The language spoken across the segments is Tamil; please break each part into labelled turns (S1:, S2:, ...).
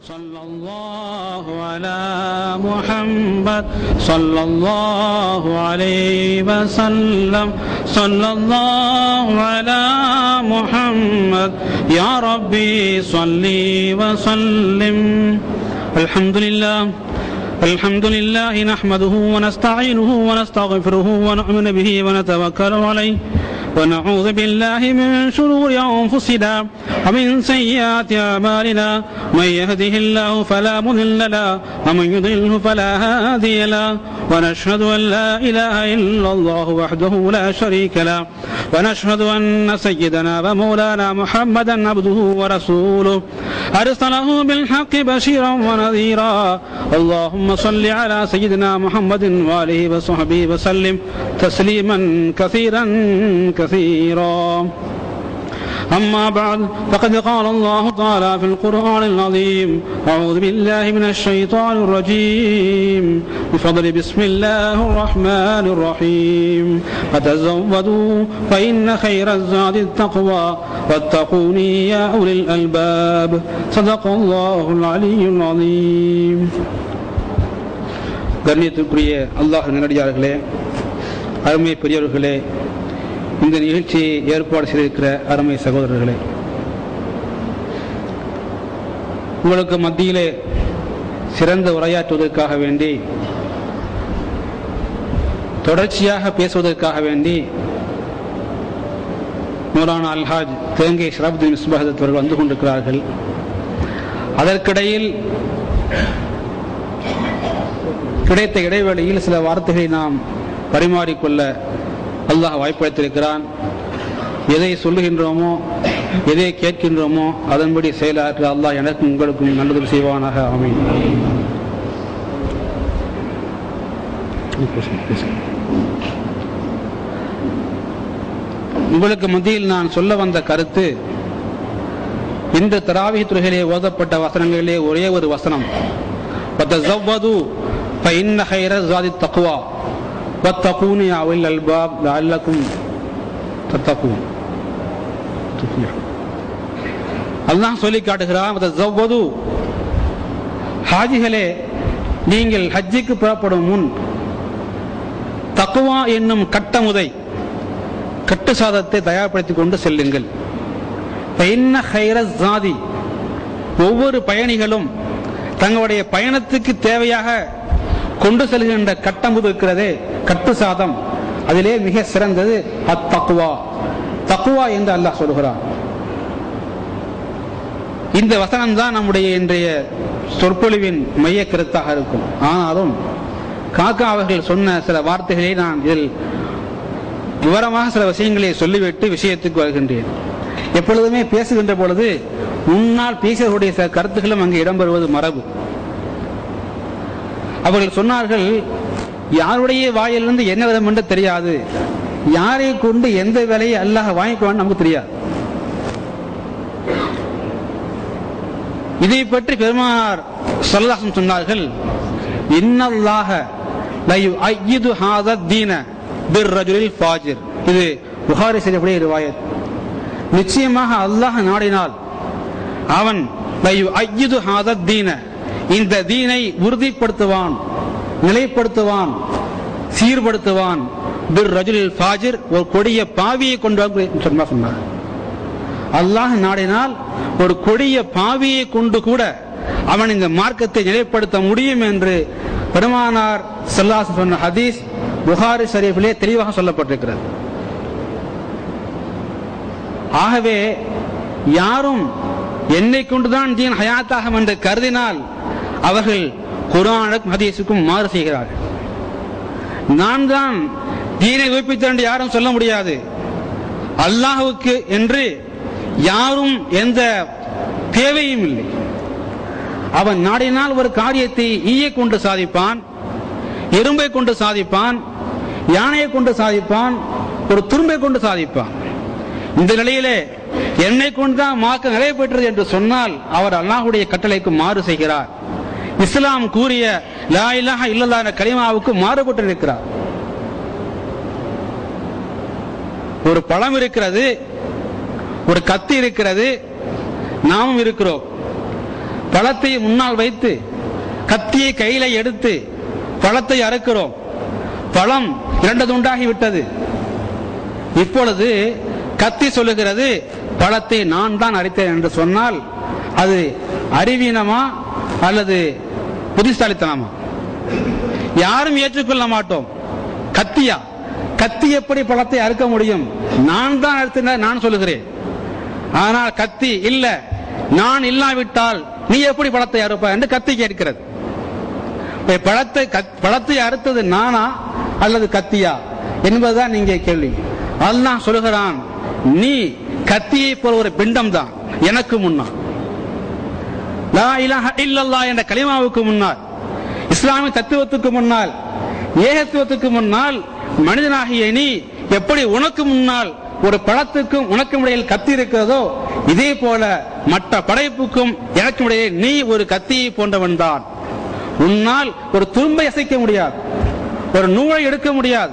S1: صلى الله على محمد صلى الله عليه وسلم صلى الله على محمد يا ربي صل وسلم الحمد لله الحمد لله نحمده ونستعينه ونستغفره ونؤمن به ونتوكل عليه ونعوذ بالله من شرور أنفسنا ومن سيئات أعمالنا من يهده الله فلا مضل له ومن يضلله فلا هادي له ونشهد أن لا إله إلا الله وحده لا شريك له ونشهد أن سيدنا ومولانا محمدا عبده ورسوله أرسله بالحق بشيرا ونذيرا اللهم صل على سيدنا محمد وآله وصحبه وسلم تسليما كثيرا كثيرا أما بعد فقد قال الله تعالى في القرآن العظيم أعوذ بالله من الشيطان الرجيم بفضل بسم الله الرحمن الرحيم فتزودوا فإن خير الزاد التقوى واتقوني يا أولي الألباب صدق الله العلي العظيم கண்ணியத்திற்குரிய அல்லாஹ் நல்லடியார்களே அருமை பெரியவர்களே இந்த நிகழ்ச்சியை ஏற்பாடு செய்திருக்கிற அருமை சகோதரர்களே உங்களுக்கு மத்தியிலே சிறந்த உரையாற்றுவதற்காக வேண்டி தொடர்ச்சியாக பேசுவதற்காக வேண்டி மௌலானா அல்ஹாஜ் தேங்கை ஷரப்தீன் மிஸ்பாஹத் அவர்கள் வந்து கொண்டிருக்கிறார்கள் அதற்கிடையில் கிடைத்த இடைவெளியில் சில வார்த்தைகளை நாம் பரிமாறிக்கொள்ள அல்லாஹ் வாய்ப்பளித்திருக்கிறான் எதை சொல்லுகின்றோமோ எதை கேட்கின்றோமோ அதன்படி செயலாற்ற அல்லாஹ் எனக்கும் உங்களுக்கும் நல்லது செய்வானாக அமையும் உங்களுக்கு மத்தியில் நான் சொல்ல வந்த கருத்து இந்த தராவி துறைகளிலே ஓதப்பட்ட வசனங்களிலே ஒரே ஒரு வசனம் فإن خير الزاد التقوى واتقون يا أولي الألباب لعلكم تتقون அல்லாஹ் சொல்லி காட்டுகிறான் ஹாஜிகளே நீங்கள் ஹஜ்ஜிக்கு புறப்படும் முன் தக்குவா என்னும் கட்டமுதை கட்டு சாதத்தை தயார்படுத்திக் கொண்டு செல்லுங்கள் ஜாதி ஒவ்வொரு பயணிகளும் தங்களுடைய பயணத்துக்கு தேவையாக கொண்டு செல்கின்ற கட்டமுது இருக்கிறதே கட்டு சாதம் அதிலே மிக சிறந்தது அத்தக்குவா தக்குவா என்று அல்லாஹ் சொல்கிறான் இந்த வசனம் தான் நம்முடைய இன்றைய சொற்பொழிவின் மைய கருத்தாக இருக்கும் ஆனாலும் காக்கா அவர்கள் சொன்ன சில வார்த்தைகளை நான் இதில் விவரமாக சில விஷயங்களை சொல்லிவிட்டு விஷயத்துக்கு வருகின்றேன் எப்பொழுதுமே பேசுகின்ற பொழுது முன்னால் பேசியவருடைய சில கருத்துக்களும் அங்கு இடம்பெறுவது மரபு அவர்கள் சொன்னார்கள் யாருடைய வாயிலிருந்து என்ன விதம் என்று தெரியாது யாரை கொண்டு எந்த வேலையை அல்லாஹ் வாங்கிக்குவான்னு நமக்கு தெரியாது இதை பற்றி பெருமானார் சொல்லதாசம் சொன்னார்கள் இன்னல்லாக ஐயிது ஹாத தீன பிர் ரஜுலில் ஃபாஜிர் இது புகாரி செய்யக்கூடிய ரிவாயத் நிச்சயமாக அல்லாஹ் நாடினால் அவன் ஐயிது ஹாத தீன இந்த தீனை உறுதிப்படுத்துவான் நிலைப்படுத்துவான் சீர்படுத்துவான் பிர் ரஜுலில் ஃபாஜிர் ஒரு கொடிய பாவியை கொண்டு சொன்னார் அல்லாஹ் நாடினால் ஒரு கொடிய பாவியை கொண்டு கூட அவன் இந்த மார்க்கத்தை நிலைப்படுத்த முடியும் என்று பெருமானார் செல்லாசு சொன்ன ஹதீஸ் புகாரி ஷரீஃபிலே தெளிவாக சொல்லப்பட்டிருக்கிறது ஆகவே யாரும் என்னை கொண்டுதான் தீன் ஹயாத்தாகும் என்று கருதினால் அவர்கள் குரானுக்கும் ஹதீஸுக்கும் மாறு செய்கிறார்கள் நான் தான் தீனை உயிர்ப்பித்தேன் என்று யாரும் சொல்ல முடியாது அல்லாஹுக்கு என்று யாரும் எந்த தேவையும் இல்லை அவன் நாடினால் ஒரு காரியத்தை ஈயை கொண்டு சாதிப்பான் எறும்பை கொண்டு சாதிப்பான் யானையை கொண்டு சாதிப்பான் ஒரு துரும்பை கொண்டு சாதிப்பான் இந்த நிலையிலே என்னை கொண்டுதான் மார்க்க நிறைய பெற்றது என்று சொன்னால் அவர் அல்லாஹுடைய கட்டளைக்கு மாறு செய்கிறார் இஸ்லாம் கூறிய லா இலாஹ இல்லல்லா என்ற கலிமாவுக்கு மாறுபட்டு இருக்கிறார் ஒரு பழம் இருக்கிறது ஒரு கத்தி இருக்கிறது நாமும் இருக்கிறோம் பழத்தை முன்னால் வைத்து கத்தியை கையில எடுத்து பழத்தை அறுக்கிறோம் பழம் இரண்டு துண்டாகி விட்டது இப்பொழுது கத்தி சொல்லுகிறது பழத்தை நான் தான் அரித்தேன் என்று சொன்னால் அது அறிவீனமா அல்லது புத்திசாலித்தனமா யாரும் ஏற்றுக்கொள்ள மாட்டோம் கத்தியா கத்தி எப்படி பழத்தை அறுக்க முடியும் நான் தான் அறுத்தின நான் சொல்லுகிறேன் ஆனால் கத்தி இல்ல நான் இல்லாவிட்டால் நீ எப்படி பழத்தை அறுப்ப என்று கத்தி கேட்கிறது இப்ப பழத்தை கத்- பழத்தை அறுத்தது நானா அல்லது கத்தியா என்பதுதான் நீங்க கேள்வி அல்லாஹ் சொல்லுகிறான் நீ கத்தியை போல ஒரு பிண்டம் தான் எனக்கு முன்னால் லா இலாஹ இல்லல்லாஹ் என்ற கலிமாவுக்கு முன்னால் இஸ்லாமிய தத்துவத்துக்கு முன்னால் ஏகத்துவத்துக்கு முன்னால் மனிதனாகிய நீ எப்படி உனக்கு முன்னால் ஒரு பழத்துக்கும் உனக்கும் இடையில் கத்தி இருக்கிறதோ இதே போல மற்ற படைப்புக்கும் எனக்கும் இடையே நீ ஒரு கத்தியை போன்றவன் தான் உன்னால் ஒரு துரும்பை அசைக்க முடியாது ஒரு நூலை எடுக்க முடியாது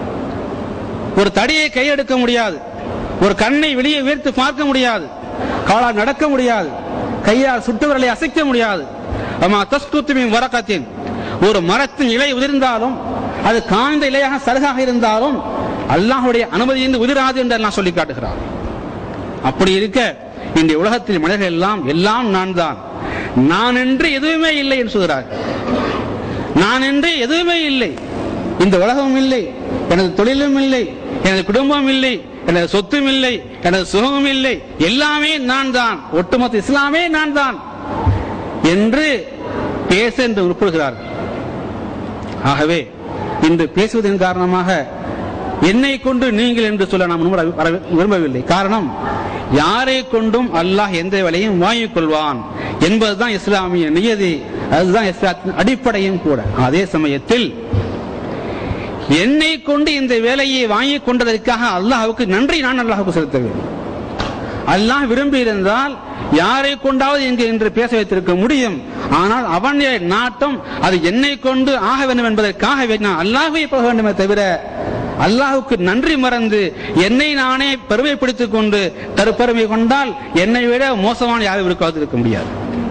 S1: ஒரு தடியை கையெடுக்க முடியாது ஒரு கண்ணை வெளியே உயர்த்து பார்க்க முடியாது காலால் நடக்க முடியாது கையால் சுட்டுவரலை அசைக்க முடியாது அம்மா தஸ்குத்துமின் வரக்கத்தின் ஒரு மரத்தின் இலை உதிர்ந்தாலும் அது காய்ந்த இலையாக சருகாக இருந்தாலும் அல்லாஹ்வுடைய அனுமதியின்றி உதிராது என்று எல்லாம் சொல்லி காட்டுகிறார் அப்படி இருக்க இந்த உலகத்தில் மனிதர்கள் எல்லாம் எல்லாம் நான் தான் நான் என்று எதுவுமே இல்லை என்று சொல்கிறார் நான் என்று எதுவுமே இல்லை இந்த உலகமும் இல்லை எனது தொழிலும் இல்லை எனது குடும்பம் இல்லை எனது சொத்தும் இல்லை எனது சுகமும் இல்லை எல்லாமே நான் தான் ஒட்டுமொத்த இஸ்லாமே நான் தான் என்று பேச என்று உட்படுகிறார்கள் ஆகவே இன்று பேசுவதன் காரணமாக என்னை கொண்டு நீங்கள் என்று சொல்ல நாம் விரும்ப- வர- விரும்பவில்லை காரணம் யாரை கொண்டும் அல்லாஹ் எந்த வேலையும் வாங்கிக் கொள்வான் என்பதுதான் இஸ்லாமிய நியதி அதுதான் இஸ்லாத்தின் அடிப்படையும் கூட அதே சமயத்தில் என்னை கொண்டு இந்த வேலையை வாங்கிக் கொண்டதற்காக அல்லாஹ்வுக்கு நன்றி நான் அல்லாஹ்வுக்கு செலுத்த வேண்டும் அல்லாஹ் விரும்பி இருந்தால் யாரை கொண்டாவது இங்கு என்று பேச வைத்திருக்க முடியும் ஆனால் அவனுடைய நாட்டம் அது என்னை கொண்டு ஆக வேண்டும் என்பதற்காக நான் அல்லாஹ்வை போக வேண்டுமே தவிர அல்லாஹ்வுக்கு நன்றி மறந்து என்னை நானே பெருமைப்படுத்திக் கொண்டு தற்பெருமை கொண்டால் என்னை விட மோசமான யாரும் இருக்காது இருக்க முடியாது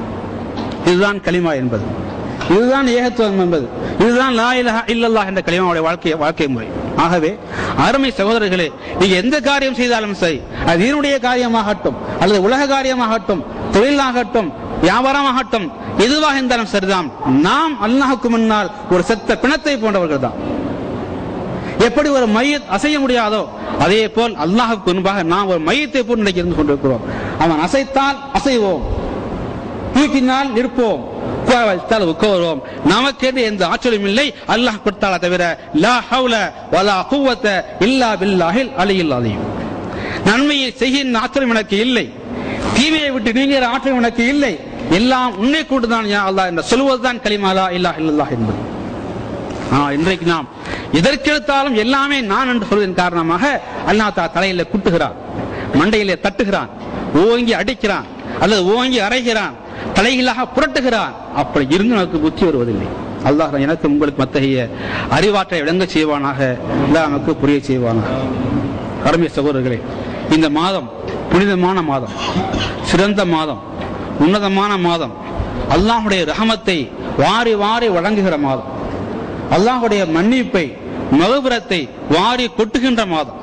S1: இதுதான் கலிமா என்பது இதுதான் ஏகத்துவம் என்பது இதுதான் லா இலாஹ இல்லல்லாஹ் என்ற கலிமாவுடைய வாழ்க்கை வாழ்க்கை முறை ஆகவே அருமை சகோதரர்களே நீங்க எந்த காரியம் செய்தாலும் சரி அது தீனுடைய காரியமாகட்டும் அல்லது உலக காரியமாகட்டும் தொழிலாகட்டும் வியாபாரமாகட்டும் எதுவாக இருந்தாலும் சரிதான் நாம் அல்லாஹுக்கு முன்னால் ஒரு செத்த பிணத்தை போன்றவர்கள் தான் எப்படி ஒரு மையத் அசைய முடியாதோ அதே போல் அல்லாஹுக்கு முன்பாக நாம் ஒரு மையத்தை போல் இன்றைக்கு இருந்து கொண்டிருக்கிறோம் அவன் அசைத்தால் அசைவோம் தூக்கினால் நிற்போம் உட்கார வைத்தால் உட்காருவோம் நமக்கென்று எந்த ஆற்றலும் இல்லை அல்லாஹ் கொடுத்தால தவிர லா ஹவுல வலா குவத்த இல்லா பில்லாஹில் அலியில் அலியும் நன்மையை செய்கின்ற ஆற்றலும் எனக்கு இல்லை தீமையை விட்டு நீங்கிற ஆற்றலும் எனக்கு இல்லை எல்லாம் உன்னை கொண்டுதான் யா அல்லாஹ் என்று சொல்வதுதான் கலிமாலா இல்லா இல்லல்லாஹ் என்பது ஆனால் இன்றைக்கு நாம் எதற்கெடுத்தாலும் எல்லாமே நான் என்று சொல்வதன் காரணமாக அல்லாஹ் தா தலையில குட்டுகிறான் மண்டையிலே தட்டுகிறான் ஓங்கி அடிக்கிறான் அல்லது ஓங்கி அரைகிறான் தலைகளாக புரட்டுகிறான் அப்படி இருந்து நமக்கு புத்தி வருவதில்லை அல்லாஹ் எனக்கு உங்களுக்கு மத்தகைய அறிவாற்றை விளங்க செய்வானாக அல்லாஹ் நமக்கு புரிய செய்வானாக அருமை சகோதரர்களே இந்த மாதம் புனிதமான மாதம் சிறந்த மாதம் உன்னதமான மாதம் அல்லாஹுடைய ரஹமத்தை வாரி வாரி வழங்குகிற மாதம் அல்லாஹுடைய மன்னிப்பை மகுபுரத்தை வாரி கொட்டுகின்ற மாதம்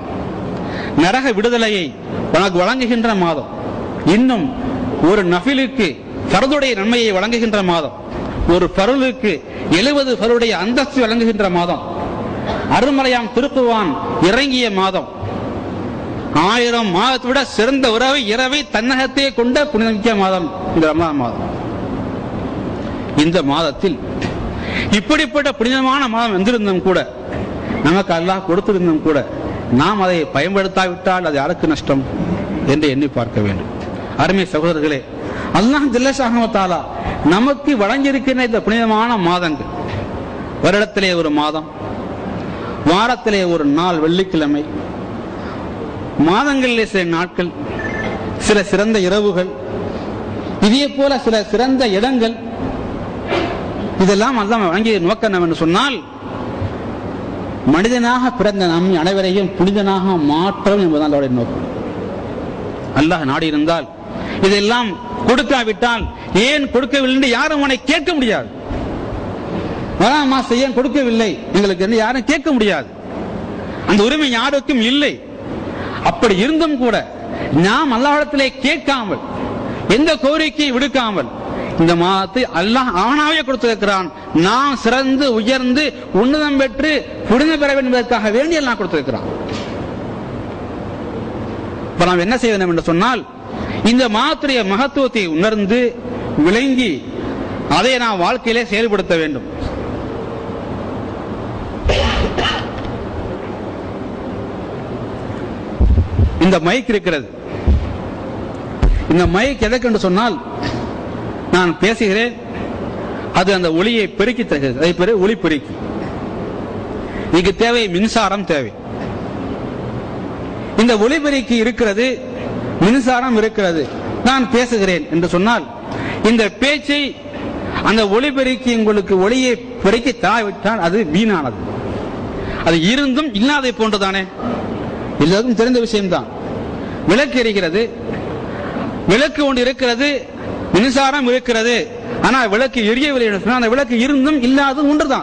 S1: நரக விடுதலையை உனக்கு வழங்குகின்ற மாதம் இன்னும் ஒரு நஃபிலுக்கு ஃபர்துடைய நன்மையை வழங்குகின்ற மாதம் ஒரு பருளுக்கு எழுபது பருடைய அந்தஸ்து வழங்குகின்ற மாதம் அருமலையாம் திருக்குவான் இறங்கிய மாதம் ஆயிரம் மாதத்தை விட சிறந்த உறவை இரவை தன்னகத்தே கொண்ட புனிதமிக்க மாதம் இந்த ரமலான் மாதம் இந்த மாதத்தில் இப்படிப்பட்ட புனிதமான மாதம் வந்திருந்தும் கூட நமக்கு அல்லாஹ் கொடுத்திருந்தும் கூட நாம் அதை பயன்படுத்தாவிட்டால் அது யாருக்கு நஷ்டம் என்று எண்ணி பார்க்க வேண்டும் அருமை சகோதரர்களே அல்லாஹ் ஜில்லஷாகமத்தாலா நமக்கு வழங்கியிருக்கிற இந்த புனிதமான மாதங்கள் வருடத்திலே ஒரு மாதம் வாரத்திலே ஒரு நாள் வெள்ளிக்கிழமை மாதங்களிலே சில நாட்கள் சில சிறந்த இரவுகள் இதே போல சில சிறந்த இடங்கள் இதெல்லாம் அல்லாஹ் வழங்கிய நோக்கம் என்னவென்று சொன்னால் மனிதனாக பிறந்த நம் அனைவரையும் புனிதனாக மாற்றம் என்பதுதான் அவருடைய நோக்கம் அல்லாஹ் நாடி இருந்தால் இதெல்லாம் கொடுக்காவிட்டால் ஏன் கொடுக்கவில்லை என்று யாரும் அவனை கேட்க முடியாது வேணாம் மாஸ்டர் ஏன் கொடுக்கவில்லை எங்களுக்கு என்று யாரும் கேட்க முடியாது அந்த உரிமை யாருக்கும் இல்லை அப்படி இருந்தும் கூட நாம் அல்லாஹ்விடத்திலே கேட்காமல் எந்த கோரிக்கையை விடுக்காமல் இந்த மாதத்தை அல்லாஹ் அவனாவே கொடுத்திருக்கிறான் நாம் சிறந்து உயர்ந்து உன்னதம் பெற்று புனித பெற வேண்டும் என்பதற்காக வேண்டி எல்லாம் கொடுத்திருக்கிறான் இப்ப நாம் என்ன செய்ய வேண்டும் என்று சொன்னால் இந்த மாதத்துடைய மகத்துவத்தை உணர்ந்து விளங்கி அதை நாம் வாழ்க்கையிலே செயல்படுத்த வேண்டும் இந்த மைக் இருக்கிறது இந்த மைக் எதற்கு என்று சொன்னால் நான் பேசுகிறேன் அது அந்த ஒளியை பெருக்கி தருகிறது அதை பேரு ஒளி பெருக்கி இதுக்கு தேவை மின்சாரம் தேவை இந்த ஒளிபெருக்கி இருக்கிறது மின்சாரம் இருக்கிறது நான் பேசுகிறேன் என்று சொன்னால் இந்த பேச்சை அந்த ஒளிபெருக்கி உங்களுக்கு ஒளியை பெருக்கி தாவிட்டால் அது வீணானது அது இருந்தும் இல்லாதை போன்றுதானே எல்லாருக்கும் தெரிந்த விஷயம்தான் விளக்கு எரிகிறது விளக்கு ஒன்று இருக்கிறது மின்சாரம் இருக்கிறது ஆனால் விளக்கு எரியவில்லை என்று சொன்னால் அந்த விளக்கு இருந்தும் இல்லாததும் ஒன்றுதான்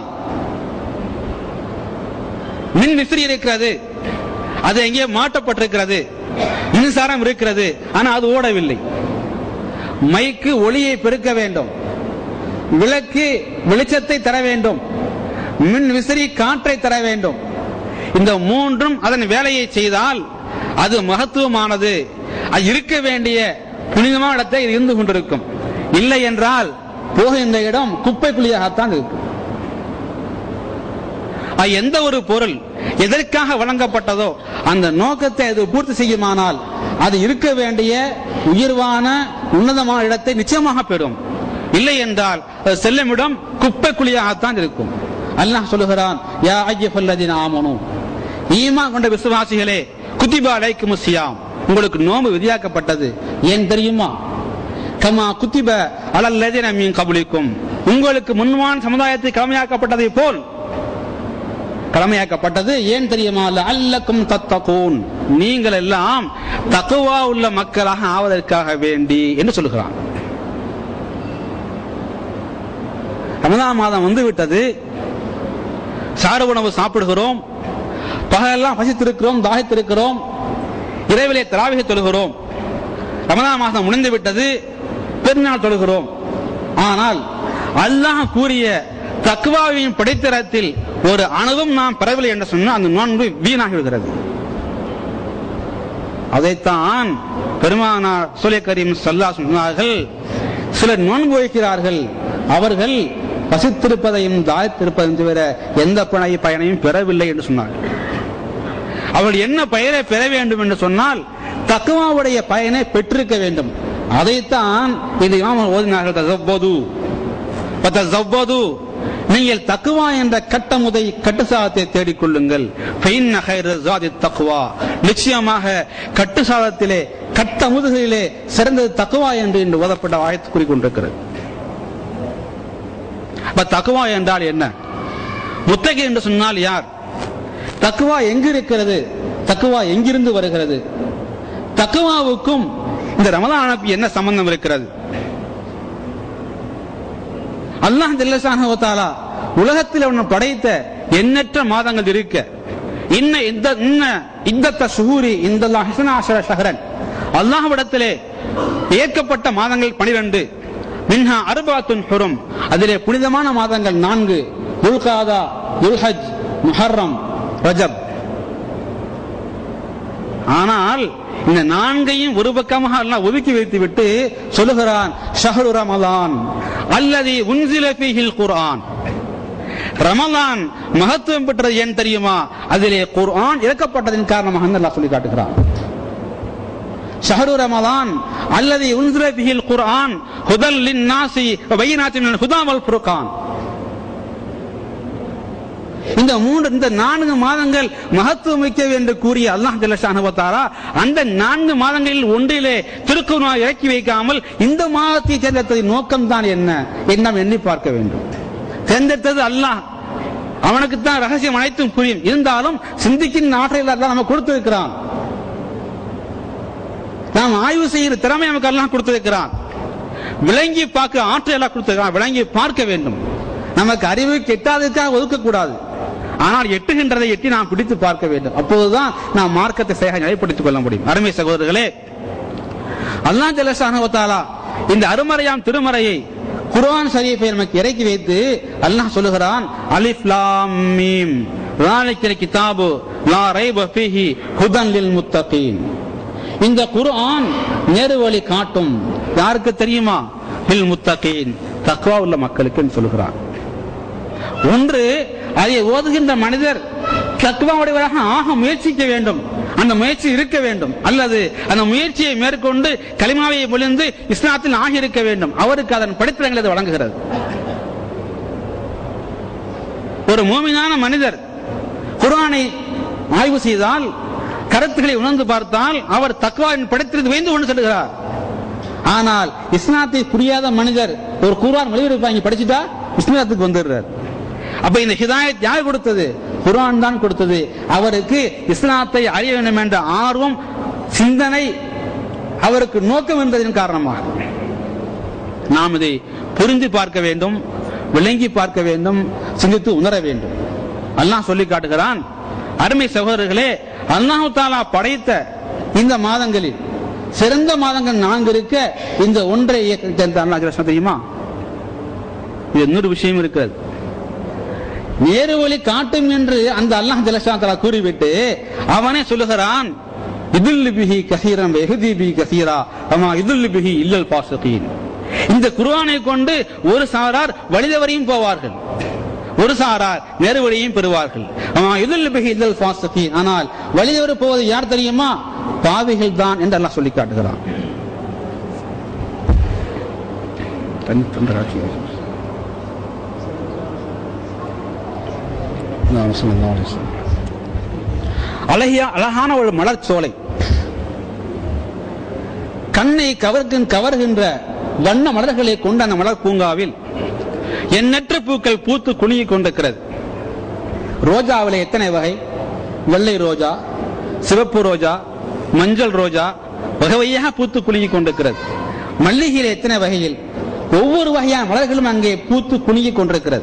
S1: மின் விசிறி இருக்கிறது அது எங்கே மாட்டப்பட்டிருக்கிறது மின்சாரம் இருக்கிறது ஆனால் அது ஓடவில்லை மைக்கு ஒளியை பெருக்க வேண்டும் விளக்கு வெளிச்சத்தை தர வேண்டும் மின் விசிறி காற்றை தர வேண்டும் இந்த மூன்றும் அதன் வேலையை செய்தால் அது மகத்துவமானது அது இருக்க வேண்டிய புனிதமான இடத்தை இது இருந்து கொண்டிருக்கும் இல்லை என்றால் போகின்ற இடம் குப்பை குழியாகத்தான் இருக்கும் அது எந்த ஒரு பொருள் எதற்காக வழங்கப்பட்டதோ அந்த நோக்கத்தை அது பூர்த்தி செய்யுமானால் அது இருக்க வேண்டிய உயர்வான உன்னதமான இடத்தை நிச்சயமாக பெறும் இல்லை என்றால் அது செல்லும் இடம் குப்பை குழியாகத்தான் இருக்கும் அல்லாஹ் சொல்லுகிறான் யா ஐயஃபல்லதின் ஆமனு ஈமா கொண்ட விசுவாசிகளே குத்திபா அலைக்கும் சியாம் உங்களுக்கு நோம்பு விதியாக்கப்பட்டது ஏன் தெரியுமா கமா குத்திப அலல்லதின மீன் கபுலிக்கும் உங்களுக்கு முன்வான் சமுதாயத்தை கடமையாக்கப்பட்டதை போல் கடமையாக்கப்பட்டது ஏன் தெரியுமா அல்லக்கும் தத்தகூன் நீங்கள் எல்லாம் தக்குவா உள்ள மக்களாக ஆவதற்காக வேண்டி என்று சொல்லுகிறான் ரமதான் மாதம் வந்து விட்டது சாறு உணவு சாப்பிடுகிறோம் பகலெல்லாம் பசித்திருக்கிறோம் தாகித்திருக்கிறோம் இரவிலே திராவிக தொழுகிறோம் ரமதான் மாதம் முடிந்து விட்டது பெருநாள் தொழுகிறோம் ஆனால் அல்லாஹ் கூறிய தக்குவாவின் படைத்தரத்தில் ஒரு அணுவும் நாம் பெறவில்லை என்று சொன்னால் அந்த நோன்பு வீணாகி விடுகிறது அதைத்தான் பெருமானார் சூரிய கரீம் சல்லா சொன்னார்கள் சிலர் நோன்பு வைக்கிறார்கள் அவர்கள் பசித்திருப்பதையும் தாய்த்திருப்பதையும் தவிர எந்த பணை பயனையும் பெறவில்லை என்று சொன்னார்கள் அவர்கள் என்ன பெயரை பெற வேண்டும் என்று சொன்னால் தக்குவாவுடைய பயனை பெற்றிருக்க வேண்டும் அதைத்தான் இந்த இமாம் ஓதினார்கள் தசப்பது தசப்பது நீங்கள் தக்குவா என்ற கட்டமுதை கட்டுசாதத்தை தேடிக்கொள்ளுங்கள் தக்குவா நிச்சயமாக கட்டுசாதத்திலே கட்ட முதுகிலே சிறந்தது தக்குவா என்று இன்று ஓதப்பட்ட ஆயத்து கூறிக்கொண்டிருக்கிறது அப்ப தக்குவா என்றால் என்ன முத்தகி என்று சொன்னால் யார் தக்குவா எங்கு இருக்கிறது தக்குவா எங்கிருந்து வருகிறது தக்குவாவுக்கும் இந்த ரமலானுக்கு என்ன சம்பந்தம் இருக்கிறது அல்லாஹ் ஜல்லசானவத்தாலா உலகத்தில் அவன் படைத்த எண்ணற்ற மாதங்கள் இருக்க இன்ன இந்த இன்ன இந்த சுகூரி இந்த ஹசனாசர ஷஹரன் அல்லாஹ்விடத்திலே ஏற்கப்பட்ட மாதங்கள் பனிரெண்டு மின்ஹா அருபாத்துன் ஹுரும் அதிலே புனிதமான மாதங்கள் நான்கு துல்காதா துல்ஹஜ் முஹர்ரம் ரஜப் ஆனால் இந்த நான்கையும் ஒரு பக்கமாக எல்லாம் ஒதுக்கி வைத்து விட்டு சொல்லுகிறான் ஷஹரு ரமலான் அல்லது உன்சில ஃபீஹில் குர்ஆன் ரமலான் மகத்துவம் பெற்றது ஏன் தெரியுமா அதிலே குர்ஆன் இறக்கப்பட்டதின் காரணமாக அல்லாஹ் சொல்லி காட்டுகிறான் ஷஹரு ரமலான் அல்லது உன்சில ஃபீஹில் குர்ஆன் ஹுதல் லின்னாசி வபையினாத்தின் ஹுதா வல் ஃபுர்கான் இந்த மூன்று இந்த நான்கு மாதங்கள் மகத்துவம் மிக்க என்று கூறிய அல்லாஹ் ஜல்லஷானுவத்தாரா அந்த நான்கு மாதங்களில் ஒன்றிலே திருக்குறா இறக்கி வைக்காமல் இந்த மாதத்தை தேர்ந்தெடுத்ததின் நோக்கம் தான் என்ன என்ன எண்ணி பார்க்க வேண்டும் தேர்ந்தெடுத்தது அல்லாஹ் அவனுக்கு தான் ரகசியம் அனைத்தும் புரியும் இருந்தாலும் சிந்திக்கின் ஆற்றல் அல்லாஹ் நம்ம கொடுத்திருக்கிறான் நாம் ஆய்வு செய்கிற திறமை நமக்கு எல்லாம் கொடுத்திருக்கிறான் விளங்கி பார்க்க ஆற்றல் எல்லாம் கொடுத்திருக்கிறான் விளங்கி பார்க்க வேண்டும் நமக்கு அறிவு கெட்டாததுக்காக ஒதுக்கக்கூடாது ஆனால் எட்டுகின்றதை எட்டி நாம் பிடித்து பார்க்க வேண்டும் அப்போதுதான் நாம் மார்க்கத்தை சரியாக நிலைப்படுத்திக் கொள்ள முடியும் அருமை சகோதரர்களே அல்லாஹ் ஜலசானுவத்தாலா இந்த அருமறையாம் திருமறையை குர்ஆன் ஷரீஃபை நமக்கு இறக்கி வைத்து அல்லாஹ் சொல்லுகிறான் அலிஃப் லாம் மீம் ذَلِكَ الْكِتَابُ لَا رَيْبَ فِيهِ هُدًى لِلْمُتَّقِينَ இந்த குர்ஆன் நேர்வழி காட்டும் யாருக்கு தெரியுமா லில் முத்தகீன் தக்வா உள்ள மக்களுக்கு சொல்லுகிறான் ஒன்று அதை ஓதுகின்ற மனிதர் தக்குவாவுடையவராக ஆக முயற்சிக்க வேண்டும் அந்த முயற்சி இருக்க வேண்டும் அல்லது அந்த முயற்சியை மேற்கொண்டு களிமாவை பொழிந்து இஸ்லாத்தில் ஆகியிருக்க வேண்டும் அவருக்கு அதன் படிப்பிடங்கள் அது வழங்குகிறது ஒரு மோமினான மனிதர் குர்ஆனை ஆய்வு செய்தால் கருத்துக்களை உணர்ந்து பார்த்தால் அவர் தக்வாவின் படைத்திருந்து வைந்து கொண்டு செல்கிறார் ஆனால் இஸ்லாத்தை புரியாத மனிதர் ஒரு குர்ஆன் மொழிபெயர்ப்பு வாங்கி படிச்சுட்டா இஸ்லாத்துக்கு வந்துடுறார் அப்ப இந்த ஹிதாயத் யார் கொடுத்தது குர்ஆன் தான் கொடுத்தது அவருக்கு இஸ்லாத்தை அறிய வேண்டும் என்ற ஆர்வம் சிந்தனை அவருக்கு நோக்கம் என்பதன் காரணமாக நாம் இதை புரிந்து பார்க்க வேண்டும் விளங்கி பார்க்க வேண்டும் சிந்தித்து உணர வேண்டும் அல்லாஹ் சொல்லி காட்டுகிறான் அருமை சகோதரர்களே அல்லாஹு தாலா படைத்த இந்த மாதங்களில் சிறந்த மாதங்கள் நான்கு இருக்க இந்த ஒன்றை இயக்க அல்லாஹ் ஜலசனம் தெரியுமா இது இன்னொரு விஷயம் இருக்கிறது நேரு வழி காட்டும் என்று அந்த அல்லாஹ் ஜலசாத்தலா கூறிவிட்டு அவனே சொல்லுகிறான் இதுல் பிஹி கசீரம் எஹுதி பி கசீரா அம்மா இதுல் பிஹி இல்லல் பாசகீன் இந்த குர்ஆனை கொண்டு ஒரு சாரார் வழிதவரையும் போவார்கள் ஒரு சாரார் நேரு வழியையும் பெறுவார்கள் அம்மா இதுல் பிஹி இல்லல் பாசகீன் ஆனால் வழிதவறு போவது யார் தெரியுமா பாவிகள் தான் என்று அல்லாஹ் சொல்லி காட்டுகிறான் தன் தந்தராட்சி அழகிய அழகான ஒரு மலர் சோலை கண்ணை கவர்கின் கவர்கின்ற வண்ண மலர்களை கொண்ட அந்த மலர் பூங்காவில் எண்ணற்ற பூக்கள் பூத்து குலுங்கிக் கொண்டிருக்கிறது ரோஜாவில் எத்தனை வகை வெள்ளை ரோஜா சிவப்பு ரோஜா மஞ்சள் ரோஜா வகை வகையாக பூத்து குலுங்கிக் கொண்டிருக்கிறது மல்லிகையில் எத்தனை வகையில் ஒவ்வொரு வகையான மலர்களும் அங்கே பூத்து குலுங்கிக் கொண்டிருக்கிறது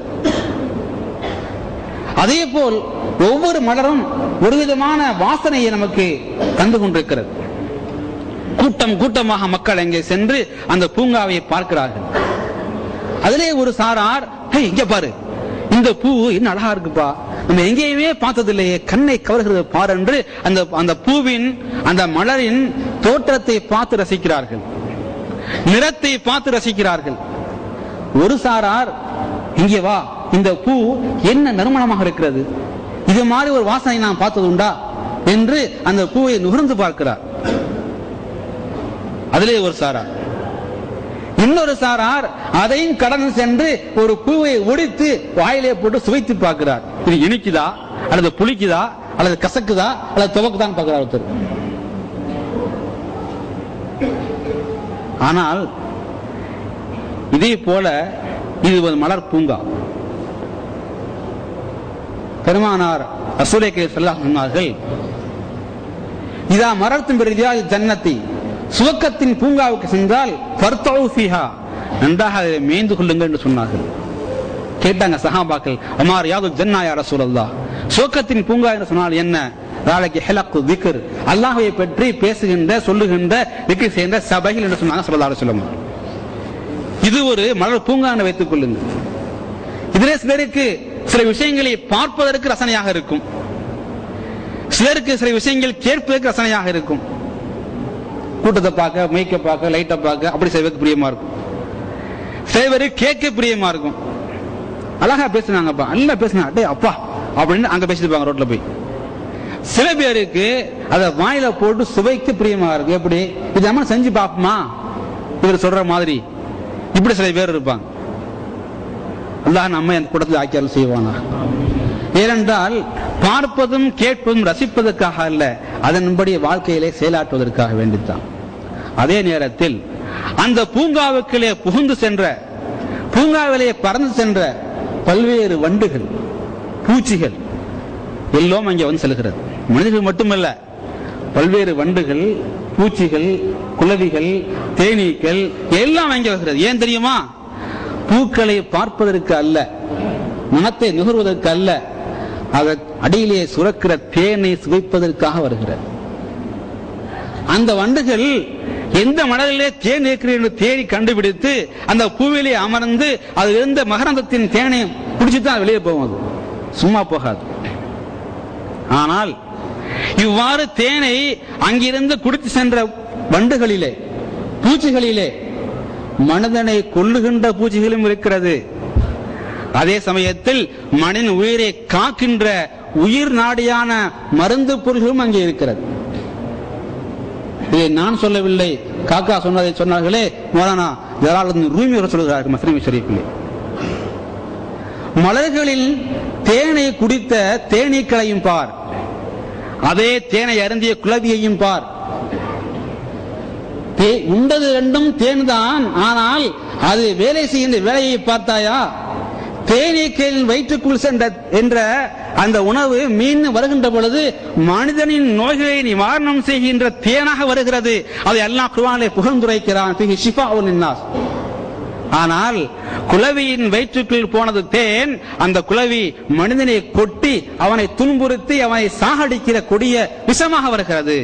S1: அதே போல் ஒவ்வொரு மலரும் ஒரு விதமான வாசனையை நமக்கு தந்து கொண்டிருக்கிறது கூட்டம் கூட்டமாக மக்கள் அங்கே சென்று அந்த பூங்காவை பார்க்கிறார்கள் அதிலே ஒரு சாரார் "ஹே, இங்க பாரு இந்த பூ என்ன அழகா இருக்குப்பா நம்ம எங்கேயுமே பார்த்தது இல்லையே கண்ணை கவர்கிறது பார் என்று அந்த அந்த பூவின் அந்த மலரின் தோற்றத்தை பார்த்து ரசிக்கிறார்கள் நிறத்தை பார்த்து ரசிக்கிறார்கள் ஒரு சாரார் இங்கே வா இந்த பூ என்ன நறுமணமாக இருக்கிறது இது மாதிரி ஒரு வாசனை நான் பார்த்தது உண்டா என்று அந்த பூவை நுகர்ந்து பார்க்கிறார் அதிலே ஒரு சாரார் இன்னொரு சாரார் அதையும் கடந்து சென்று ஒரு பூவை ஒடித்து வாயிலே போட்டு சுவைத்து பார்க்கிறார் இது இனிக்குதா அல்லது புளிக்குதா அல்லது கசக்குதா அல்லது துவக்குதான்னு பார்க்கிறார் ஒருத்தர் ஆனால் இதே போல இது ஒரு மலர் பூங்கா பெருமானார் ரசூலைக்கு சொல்ல சொன்னார்கள் இதா மரத்தின் பிரதியா ஜன்னத்தி சுவக்கத்தின் பூங்காவுக்கு சென்றால் ஃபர்தவு ஃபீஹா நன்றாக அதை மேய்ந்து கொள்ளுங்கள் என்று சொன்னார்கள் கேட்டாங்க சஹாபாக்கள் அமார் யாது ஜன்னா யா ரசூலல்லாஹ் சுவக்கத்தின் பூங்கா என்று சொன்னால் என்ன நாளைக்கு ஹெலக்கு திக்ர் அல்லாஹ்வை பற்றி பேசுகின்ற சொல்லுகின்ற திக்ர் செய்கின்ற சபைகள் என்று சொன்னாங்க ஸல்லல்லாஹு அலைஹி வஸல்லம் இது ஒரு மலர் பூங்கா என்று வைத்துக் கொள்ளுங்கள் இதிலே சிலருக்கு சில விஷயங்களை பார்ப்பதற்கு ரசனையாக இருக்கும் சிலருக்கு சில விஷயங்கள் கேட்பதற்கு ரசனையாக இருக்கும் கூட்டத்தை பார்க்க மைக்க பார்க்க லைட்டை பார்க்க அப்படி செய்வதற்கு பிரியமா இருக்கும் சில பேரு கேட்க பிரியமா இருக்கும் அழகா பேசுனாங்கப்பா நல்லா பேசுனா டேய் அப்பா அப்படின்னு அங்க பேசிட்டு இருப்பாங்க ரோட்ல போய் சில பேருக்கு அதை வாயில போட்டு சுவைக்கு பிரியமா இருக்கும் எப்படி இது நம்ம செஞ்சு பார்ப்போமா இவர் சொல்ற மாதிரி இப்படி சில பேர் இருப்பாங்க அல்லாஹ் நம்ம அந்த கூட்டத்தில் ஆக்கியால் செய்வானா ஏனென்றால் பார்ப்பதும் கேட்பதும் ரசிப்பதற்காக அல்ல அதன்படி வாழ்க்கையிலே செயலாற்றுவதற்காக வேண்டித்தான் அதே நேரத்தில் அந்த பூங்காவுக்கிலே புகுந்து சென்ற பூங்காவிலே பறந்து சென்ற பல்வேறு வண்டுகள் பூச்சிகள் எல்லாம் அங்கே வந்து செல்கிறது மனிதர்கள் மட்டுமல்ல பல்வேறு வண்டுகள் பூச்சிகள் குளவிகள் தேனீக்கள் எல்லாம் வாங்கி வருகிறது ஏன் தெரியுமா பூக்களை பார்ப்பதற்கு அல்ல மனத்தை நுகர்வதற்கு அல்ல அதன் அடியிலே சுரக்கிற தேனை சுவைப்பதற்காக வருகிறது அந்த வண்டுகள் எந்த மலரிலே தேன் இருக்கிறது என்று தேடி கண்டுபிடித்து அந்த பூவிலே அமர்ந்து அதில் இருந்த மகரந்தத்தின் தேனை குடிச்சுட்டு தான் வெளியே போகும் அது சும்மா போகாது ஆனால் இவ்வாறு தேனை அங்கிருந்து குடித்து சென்ற வண்டுகளிலே பூச்சிகளிலே மனிதனை கொல்லுகின்ற பூச்சிகளும் இருக்கிறது அதே சமயத்தில் மனிதன் உயிரை காக்கின்ற உயிர் நாடியான மருந்து பொருள்களும் அங்கே இருக்கிறது இதை நான் சொல்லவில்லை காக்கா சொன்னதை சொன்னார்களே மௌலானா ஜலாலுddin ரூமி அவர் சொல்கிறார்கள் மஸ்லிமி ஷரீஃபிலே மலர்களில் தேனை குடித்த தேனீக்களையும் பார் அதே தேனை அருந்திய குளவியையும் பார் தே- உண்டது ரெண்டும் தேன் தான் ஆனால் அது வேலை செய்கின்ற வேலையை பார்த்தாயா தேனீக்களின் வயிற்றுக்குள் சென்ற என்ற அந்த உணவு மீன் வருகின்ற பொழுது மனிதனின் நோய்களை நிவாரணம் செய்கின்ற தேனாக வருகிறது அதை அல்லாஹ் குர்ஆனிலே புகழ்ந்துரைக்கிறான் பிஹி ஷிஃபாஉன் லின்னாஸ். ஆனால் குளவியின் வயிற்றுக்குள் போனது தேன் அந்த குளவி மனிதனை கொட்டி அவனை துன்புறுத்தி அவனை சாகடிக்கிற கொடிய விஷமாக வருகிறது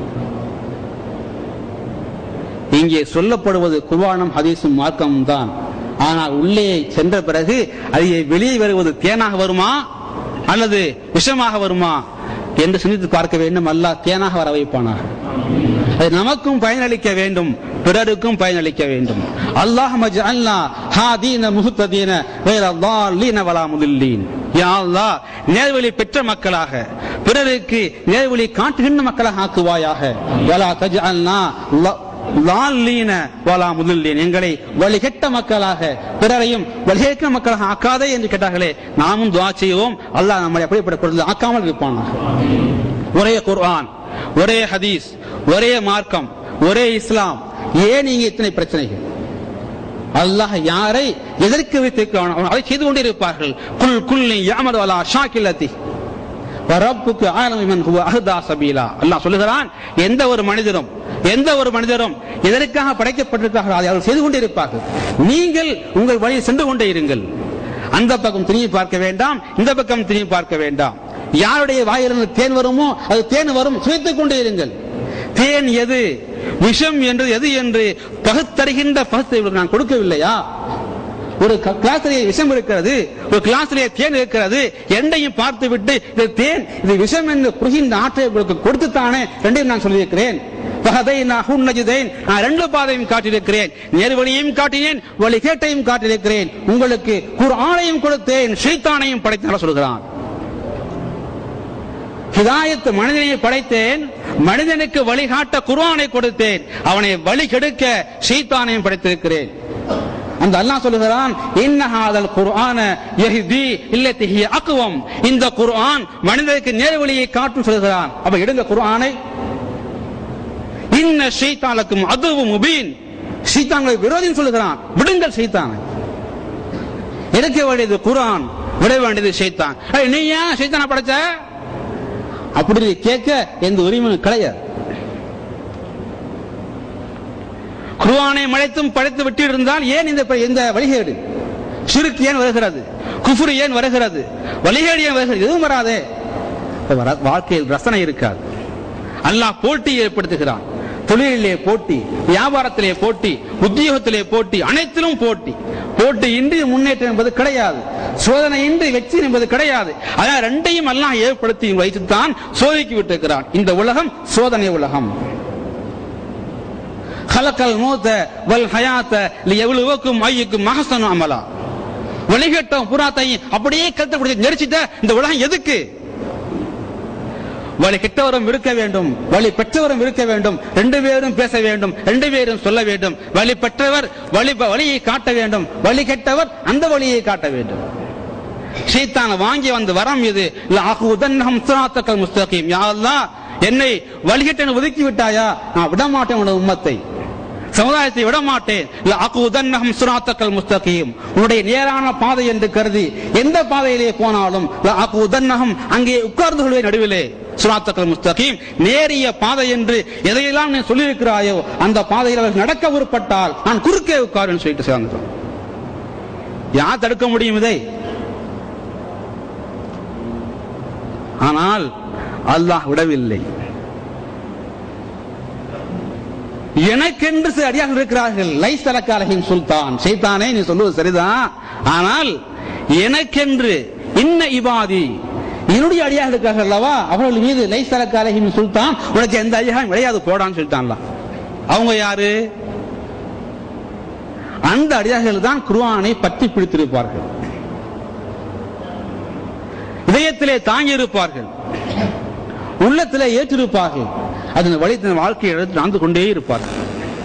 S1: இங்கே சொல்லப்படுவது குர்ஆனும் ஹதீஸும் மார்க்கமும் தான் ஆனால் உள்ளே சென்ற பிறகு அது வெளியே வருவது தேனாக வருமா அல்லது விஷமாக வருமா என்று சிந்தித்து பார்க்க வேண்டும் அல்லாஹ் தேனாக வர வைப்பானாக அது நமக்கும் பயனளிக்க வேண்டும் பிறருக்கும் பயனளிக்க வேண்டும் அல்லாஹ் மஜ்அல்னா ஹாதீன முஹ்ததீன வேற ضالين வலா முதில்லீன் யா அல்லாஹ் நேர்வழி பெற்ற மக்களாக பிறருக்கு நேர்வழி காட்டுகின்ற மக்களாக ஆக்குவாயாக வலா தஜ்அல்னா ல- லால்லீன வலா முதல்லீன் எங்களை வழிகெட்ட மக்களாக பிறரையும் வழிகேற்ற மக்களாக ஆக்காதே என்று கேட்டார்களே நாமும் துவா செய்வோம் அல்லாஹ் நம்மளை அப்படிப்பட்ட பொருள் ஆக்காமல் இருப்பானாக ஒரே குர்ஆன் ஒரே ஹதீஸ் ஒரே மார்க்கம் ஒரே இஸ்லாம் ஏன் நீங்க இத்தனை பிரச்சனைகள் அல்லாஹ் யாரை எதற்கு வைத்திருக்கிறானோ அதை செய்து கொண்டிருப்பார்கள் குல் குல்லி யாமது அலா ஷாக்கில்லத்தி ரப்புக்கு ஆலமிமன் ஹுவ அஹ்தா சபீலா அல்லாஹ் சொல்லுகிறான் எந்த ஒரு மனிதரும் எந்த ஒரு மனிதரும் எதற்காக படைக்கப்பட்டிருக்கிறார்கள் அதை அவர்கள் செய்து கொண்டிருப்பார்கள் நீங்கள் உங்கள் வழியில் சென்று கொண்டே இருங்கள் அந்த பக்கம் திரும்பி பார்க்க வேண்டாம் இந்த பக்கம் திரும்பி பார்க்க வேண்டாம் யாருடைய வாயிலிருந்து தேன் வருமோ அது தேன் வரும் சுவைத்துக் கொண்டே இருங்கள் தேன் எது விஷம் என்று எது என்று பகுத்தறிகின்ற பகுத்தை இவர்களுக்கு நான் கொடுக்கவில்லையா ஒரு க- கிளாஸிலே விஷம் இருக்கிறது ஒரு கிளாஸிலே தேன் இருக்கிறது எண்டையும் பார்த்து விட்டு இது தேன் இது விஷம் என்று குறுகின்ற ஆற்றை உங்களுக்கு கொடுத்துத்தானே ரெண்டையும் நான் சொல்லியிருக்கிறேன் ஃபஹதைனாஹு நஜ்தைன். நான் ரெண்டு பாதையும் காட்டியிருக்கிறேன் நேர்வழியையும் காட்டினேன் வழிகேட்டையும் காட்டியிருக்கிறேன் உங்களுக்கு குர்ஆனையும் கொடுத்தேன் ஷைத்தானையும் படைத்தான சொல்கிறான் ஹிதாயத் மனிதனை படைத்தேன் மனிதனுக்கு வழிகாட்ட குர்ஆனை கொடுத்தேன் அவனை வழி கெடுக்க ஷைத்தானையும் படைத்திருக்கிறேன் அந்த அல்லாஹ் சொல்லுகிறான் இன்னஹாதல் குர்ஆன யஹ்தி இல்லத்தி ஹிய அக்வம் இந்த குர்ஆன் மனிதனுக்கு நேர்வழியை காட்டும் சொல்கிறான் அப்ப எடுங்க குர்ஆனை இன்ன ஷைத்தானுக்கும் அதுவு முபீன் ஷைத்தான்களை விரோதின்னு சொல்லுகிறான் விடுங்கள் ஷைத்தானை எடுக்க வேண்டியது குர்ஆன் விட வேண்டியது ஷைத்தான் ஏய், நீ ஏன் ஷைத்தானை படைச்ச அப்படி கேட்க எந்த உரிமையும் கிடையாது குர்ஆனை மலைத்தும் படைத்து விட்டிருந்தால் ஏன் இந்த இந்த வழிகேடு ஷிர்க் ஏன் வருகிறது குஃப்ரு ஏன் வருகிறது வழிகேடு ஏன் வருகிறது எதுவும் வராதே அப்ப வர- வாழ்க்கையில் ரசனை இருக்காது அல்லாஹ் போட்டி ஏற்படுத்துகிறான் தொழிலிலே போட்டி வியாபாரத்திலே போட்டி உத்தியோகத்திலே போட்டி அனைத்திலும் போட்டி போட்டி இன்றி முன்னேற்றம் என்பது கிடையாது சோதனை இன்றி வெற்றி என்பது கிடையாது அதான் ரெண்டையும் அல்லாஹ் ஏற்படுத்தி வைத்துத்தான் சோதிக்கு விட்டிருக்கிறான் இந்த உலகம் சோதனை உலகம் ஹலக்கல் மூத்த வல் ஹயாத்த எவ்வளவுக்கும் ஐயுக்கும் மகசனும் அமலா வழிகட்டம் புறாத்தையும் அப்படியே கருத்தை பிடிச்சி நெரிச்சிட்ட இந்த உலகம் எதுக்கு வழி கெட்டவரும் இருக்க வேண்டும் வழி பெற்றவரும் இருக்க வேண்டும் ரெண்டு பேரும் பேச வேண்டும் ரெண்டு பேரும் சொல்ல வேண்டும் வழி பெற்றவர் வழி வழியை காட்ட வேண்டும் வழி கெட்டவர் அந்த வழியை காட்ட வேண்டும் ஷைத்தான வாங்கி வந்து வரம் இது லாஹுதன்னஹும் சிராத்தக்கல் முஸ்தகீம் யா அல்லாஹ் என்னை வழிகட்டனை ஒதுக்கி விட்டாயா நான் விட மாட்டேன் உனது உம்மத்தை சமுதாயத்தை விட மாட்டேன் லஅகுதன்னஹும் ஸிராத்தக்கல் முஸ்தகீம் உன்னுடைய நேரான பாதை என்று கருதி எந்த பாதையிலே போனாலும் லஅகுதன்னஹும் அங்கே உட்கார்ந்து கொள்வேன் நடுவிலே சுராத்தக்கல் முஸ்தகீம் நேரிய பாதை என்று எதையெல்லாம் நீ சொல்லியிருக்கிறாயோ அந்த பாதையில் அவர்கள் நடக்க உருப்பட்டால் நான் குறுக்கே உட்காருன்னு சொல்லிட்டு சேர்ந்துட்டோம் யார் தடுக்க முடியும் இதை ஆனால் அல்லாஹ் விடவில்லை எனக்கென்று சில அடியார்கள் இருக்கிறார்கள் லைஸ் தலக்காலகின் சுல்தான் சைத்தானே நீ சொல்லுவது சரிதான் ஆனால் எனக்கென்று இன்ன இபாதி என்னுடைய அடியாக இருக்கார்கள் அல்லவா அவர்கள் மீது லைஸ் தலக்காலகின் சுல்தான் உனக்கு எந்த அடியாகம் விளையாது போடான்னு சொல்லிட்டான்ல அவங்க யாரு அந்த அடியார்கள் தான் குர்ஆனை பற்றி பிடித்திருப்பார்கள் இதயத்திலே தாங்கி இருப்பார்கள் உள்ளத்திலே ஏற்றிருப்பார்கள் அதன் வழி தன் வாழ்க்கையை எடுத்து நடந்து கொண்டே இருப்பார்கள்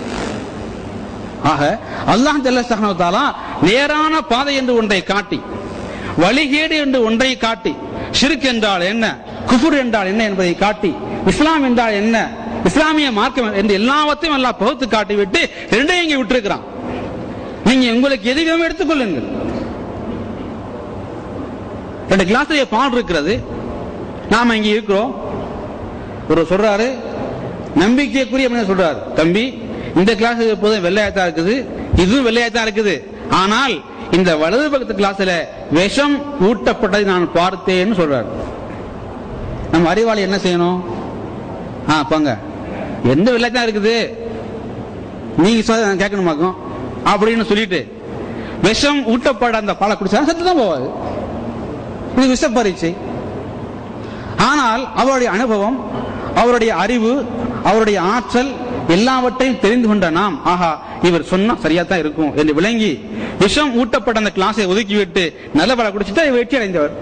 S1: ஆக அல்லாஹ் ஜல்லா நேரான பாதை என்று ஒன்றை காட்டி வழிகேடு என்று ஒன்றை காட்டி ஷிர்க் என்றால் என்ன குஃபுர் என்றால் என்ன என்பதை காட்டி இஸ்லாம் என்றால் என்ன இஸ்லாமிய மார்க்கம் என்று எல்லாவற்றையும் எல்லாம் பகுத்து காட்டிவிட்டு ரெண்டையும் இங்கே விட்டிருக்கிறான் நீங்க உங்களுக்கு எது வேணும் எடுத்துக்கொள்ளுங்கள் ரெண்டு கிளாஸ்லயே பால் இருக்கிறது நாம இங்க இருக்கிறோம் ஒரு சொல்றாரு நம்பிக்கைக்குரிய மனிதன் சொல்றாரு தம்பி இந்த கிளாஸ் எப்போதும் வெள்ளையாத்தான் இருக்குது இதுவும் வெள்ளையாத்தான் இருக்குது ஆனால் இந்த வலது பக்கத்து கிளாஸ்ல விஷம் ஊட்டப்பட்டதை நான் பார்த்தேன்னு சொல்றாரு நம்ம அறிவாளி என்ன செய்யணும் ஆ போங்க எந்த வெள்ளையாத்தான் இருக்குது நீங்க சொல்ல கேட்கணுமாக்கும் அப்படின்னு சொல்லிட்டு விஷம் ஊட்டப்பட அந்த பாலை குடிச்சா செத்து தான் போவாது இது விஷ பரீட்சை ஆனால் அவருடைய அனுபவம் அவருடைய அறிவு அவருடைய ஆற்றல் எல்லாவற்றையும் தெரிந்து கொண்ட நாம் ஆஹா இவர் சொன்னா சரியா தான் இருக்கும் என்று விளங்கி விஷம் ஊட்டப்பட்ட அந்த கிளாஸை ஒதுக்கிவிட்டு நல்ல பல குடிச்சிட்டு வெற்றி அடைந்தவர்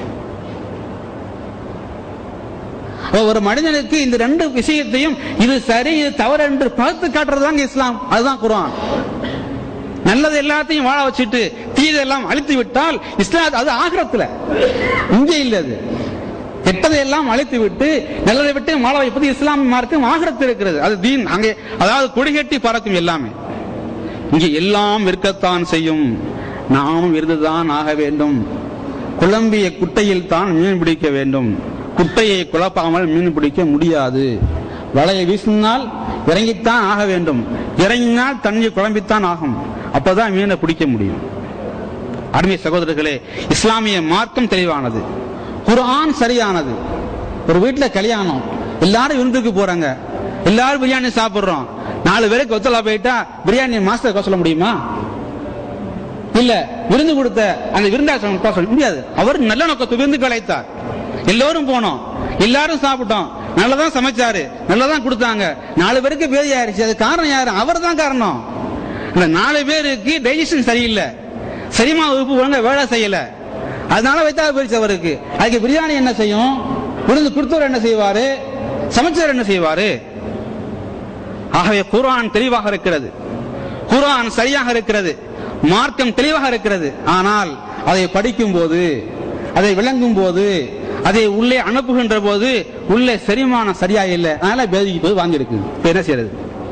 S1: அப்ப ஒரு மனிதனுக்கு இந்த ரெண்டு விஷயத்தையும் இது சரி இது தவறு என்று பகுத்து காட்டுறதுதாங்க இஸ்லாம் அதுதான் குர்ஆன் நல்லது எல்லாத்தையும் வாழ வச்சுட்டு தீதெல்லாம் அழித்து விட்டால் இஸ்லாம் அது ஆகிரத்துல இங்கே இல்ல அது கெட்டதை எல்லாம் அழித்து விட்டு நல்லதை விட்டு வாழ வைப்பது இஸ்லாமிய மார்க்கம் ஆகிரத்து இருக்கிறது அது தீன் அங்கே அதாவது கொடிகட்டி பறக்கும் எல்லாமே இங்கே எல்லாம் இருக்கத்தான் செய்யும் நாமும் இருந்துதான் ஆக வேண்டும் குழம்பிய குட்டையில் தான் மீன் பிடிக்க வேண்டும் குட்டையை குழப்பாமல் மீன் பிடிக்க முடியாது வலையை வீசினால் இறங்கித்தான் ஆக வேண்டும் இறங்கினால் தண்ணி குழம்பித்தான் ஆகும் அப்பதான் மீனை பிடிக்க முடியும் அருமை சகோதரர்களே இஸ்லாமிய மார்க்கம் தெளிவானது குர்ஆன் சரியானது ஒரு வீட்டுல கல்யாணம் எல்லாரும் விருந்துக்கு போறாங்க எல்லாரும் பிரியாணி சாப்பிடுறோம் நாலு பேருக்கு ஒத்தலா போயிட்டா பிரியாணி மாஸ்டர் சொல்ல முடியுமா இல்ல விருந்து கொடுத்த அந்த விருந்தாசம் சொல்ல முடியாது அவர் நல்ல நோக்கத்தை விருந்துக்கு அழைத்தார் எல்லோரும் போனோம் எல்லாரும் சாப்பிட்டோம் நல்லதான் சமைச்சாரு நல்லதான் கொடுத்தாங்க நாலு பேருக்கு பேதி ஆயிருச்சு அது காரணம் யாரு அவர் தான் காரணம் அந்த நாலு பேருக்கு டைஜஷன் சரியில்லை சரிமா உறுப்பு ஒழுங்கா வேலை செய்யல அதனால வைத்தா போயிடுச்சு அவருக்கு அதுக்கு பிரியாணி என்ன செய்யும் விருந்து கொடுத்தவர் என்ன செய்வாரு சமைச்சவர் என்ன செய்வாரு ஆகவே குர்ஆன் தெளிவாக இருக்கிறது குர்ஆன் சரியாக இருக்கிறது மார்க்கம் தெளிவாக இருக்கிறது ஆனால் அதை படிக்கும் போது அதை விளங்கும் போது அதை உள்ளே அனுப்புகின்ற போது உள்ளே செரிமானம் சரியா இல்லை அதனால பேதிக்கு போது வாங்கியிருக்கு இப்ப என்ன செய்யறது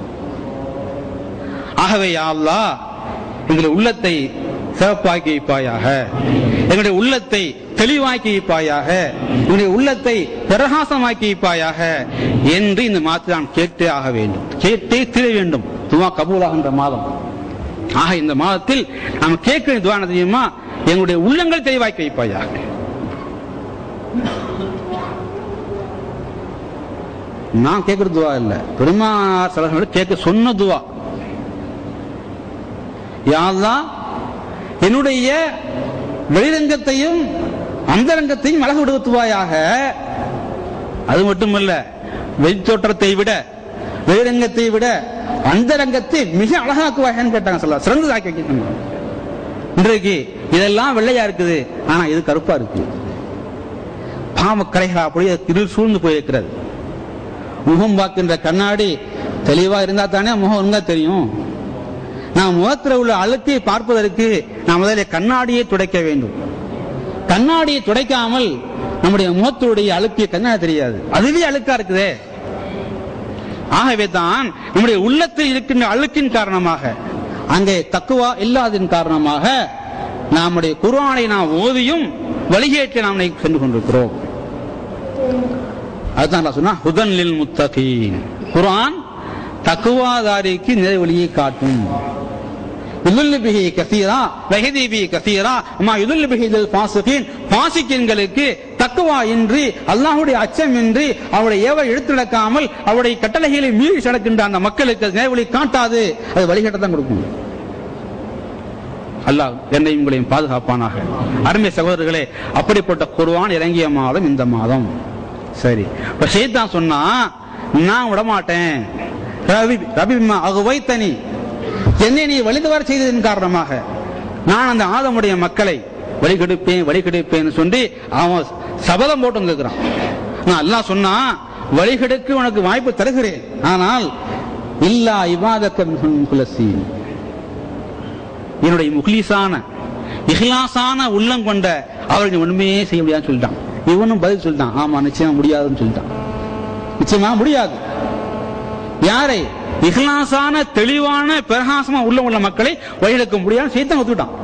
S1: ஆகவே யா அல்லாஹ் எங்களுடைய உள்ளத்தை சிறப்பாக்கி வைப்பாயாக எங்களுடைய உள்ளத்தை தெளிவாக்கி வைப்பாயாக எங்களுடைய உள்ளத்தை பிரகாசமாக்கி வைப்பாயாக என்று இந்த மாதத்தில் நாம் கேட்டே ஆக வேண்டும் கேட்டே தீர வேண்டும் துவா கபூலாகின்ற மாதம் ஆக இந்த மாதத்தில் நாம் கேட்கிற துவா என்ன தெரியுமா எங்களுடைய உள்ளங்கள் தெளிவாக்கி வைப்பாயாக நான் கேட்கிற துவா இல்ல பெருமானார் சலசம் கேட்க சொன்ன துவா யாழ்லாம் என்னுடைய வெளிரங்கத்தையும் அந்தரங்கத்தையும் அழகு விடுத்துவாயாக அது மட்டுமல்ல வெளித்தோற்றத்தை விட வெளிரங்கத்தை விட அந்தரங்கத்தை மிக அழகாக்குவாயான்னு கேட்டாங்க சொல்ல சிறந்ததாக்கி வைக்கணும் இன்றைக்கு இதெல்லாம் வெள்ளையா இருக்குது ஆனா இது கருப்பா இருக்கு பாவ கரைகளா அப்படியே இருள் சூழ்ந்து போயிருக்கிறது முகம் பார்க்கின்ற கண்ணாடி தெளிவா இருந்தா தானே முகம் ஒழுங்கா தெரியும் நாம் முகத்தில் உள்ள அழுக்கை பார்ப்பதற்கு நாம் முதலில் கண்ணாடியை துடைக்க வேண்டும் கண்ணாடியை துடைக்காமல் நம்முடைய முகத்துடைய அழுக்கிய கண்ணாடி தெரியாது அதுவே அழுக்கா இருக்குதே ஆகவே தான் நம்முடைய உள்ளத்தில் இருக்கின்ற அழுக்கின் காரணமாக அங்கே தக்குவா இல்லாததின் காரணமாக நம்முடைய குர்ஆனை நாம் ஓதியும் வழிகேட்டை நாம் இன்னைக்கு சென்று கொண்டிருக்கிறோம் அதுதான் அல்லாஹ் சொன்னா ஹுதன் லில் முத்தகீன் குர்ஆன் தக்குவாதாரிக்கு நிறை வழியை காட்டும் யுதுல்லு பிஹி கசீரா வஹதி பிஹி கசீரா அம்மா யுதுல்லு பிஹி லில் ஃபாசிகீன் ஃபாசிக்கின்களுக்கு தக்குவா இன்றி அல்லாஹ்வுடைய அச்சம் இன்றி அவருடைய ஏவ எடுத்து நடக்காமல் அவருடைய கட்டளைகளை மீறி நடக்கின்ற அந்த மக்களுக்கு அது நேர்வழி காட்டாது அது வழிகாட்ட தான் கொடுக்கும் அல்லாஹ் என்னையும் உங்களையும் பாதுகாப்பானாக அருமை சகோதரர்களே அப்படிப்பட்ட குர்ஆன் இறங்கிய மாதம் இந்த மாதம் சரி இப்ப ஷைத்தான் சொன்னா நான் விட மாட்டேன் ரவி ரபிமா அகுவைத்தனி என்னை நீ வழிதவர செய்ததன் காரணமாக நான் அந்த ஆதமுடைய மக்களை வழிகெடுப்பேன் வழிகெடுப்பேன் சொல்லி அவன் சபதம் போட்டு வந்திருக்கிறான் நான் அல்லாஹ் சொன்னா வழிகெடுக்க உனக்கு வாய்ப்பு தருகிறேன் ஆனால் இல்லா இவாதக்கம் குலசி என்னுடைய முக்லீஸான இஹ்லாஸான உள்ளம் கொண்ட அவர்கள் உண்மையே செய்ய முடியாதுன்னு சொல்லிட்டான் இவனும் பதில் சொல்லிட்டான் ஆமா நிச்சயமா முடியாதுன்னு சொல்லிட்டான் நிச்சயமா முடியாது யாரை இஹ்லாஸான தெளிவான பிரகாசமா உள்ள உள்ள மக்களை வழியிழக்க முடியாது சைத்தான் ஒத்துக்கிட்டான்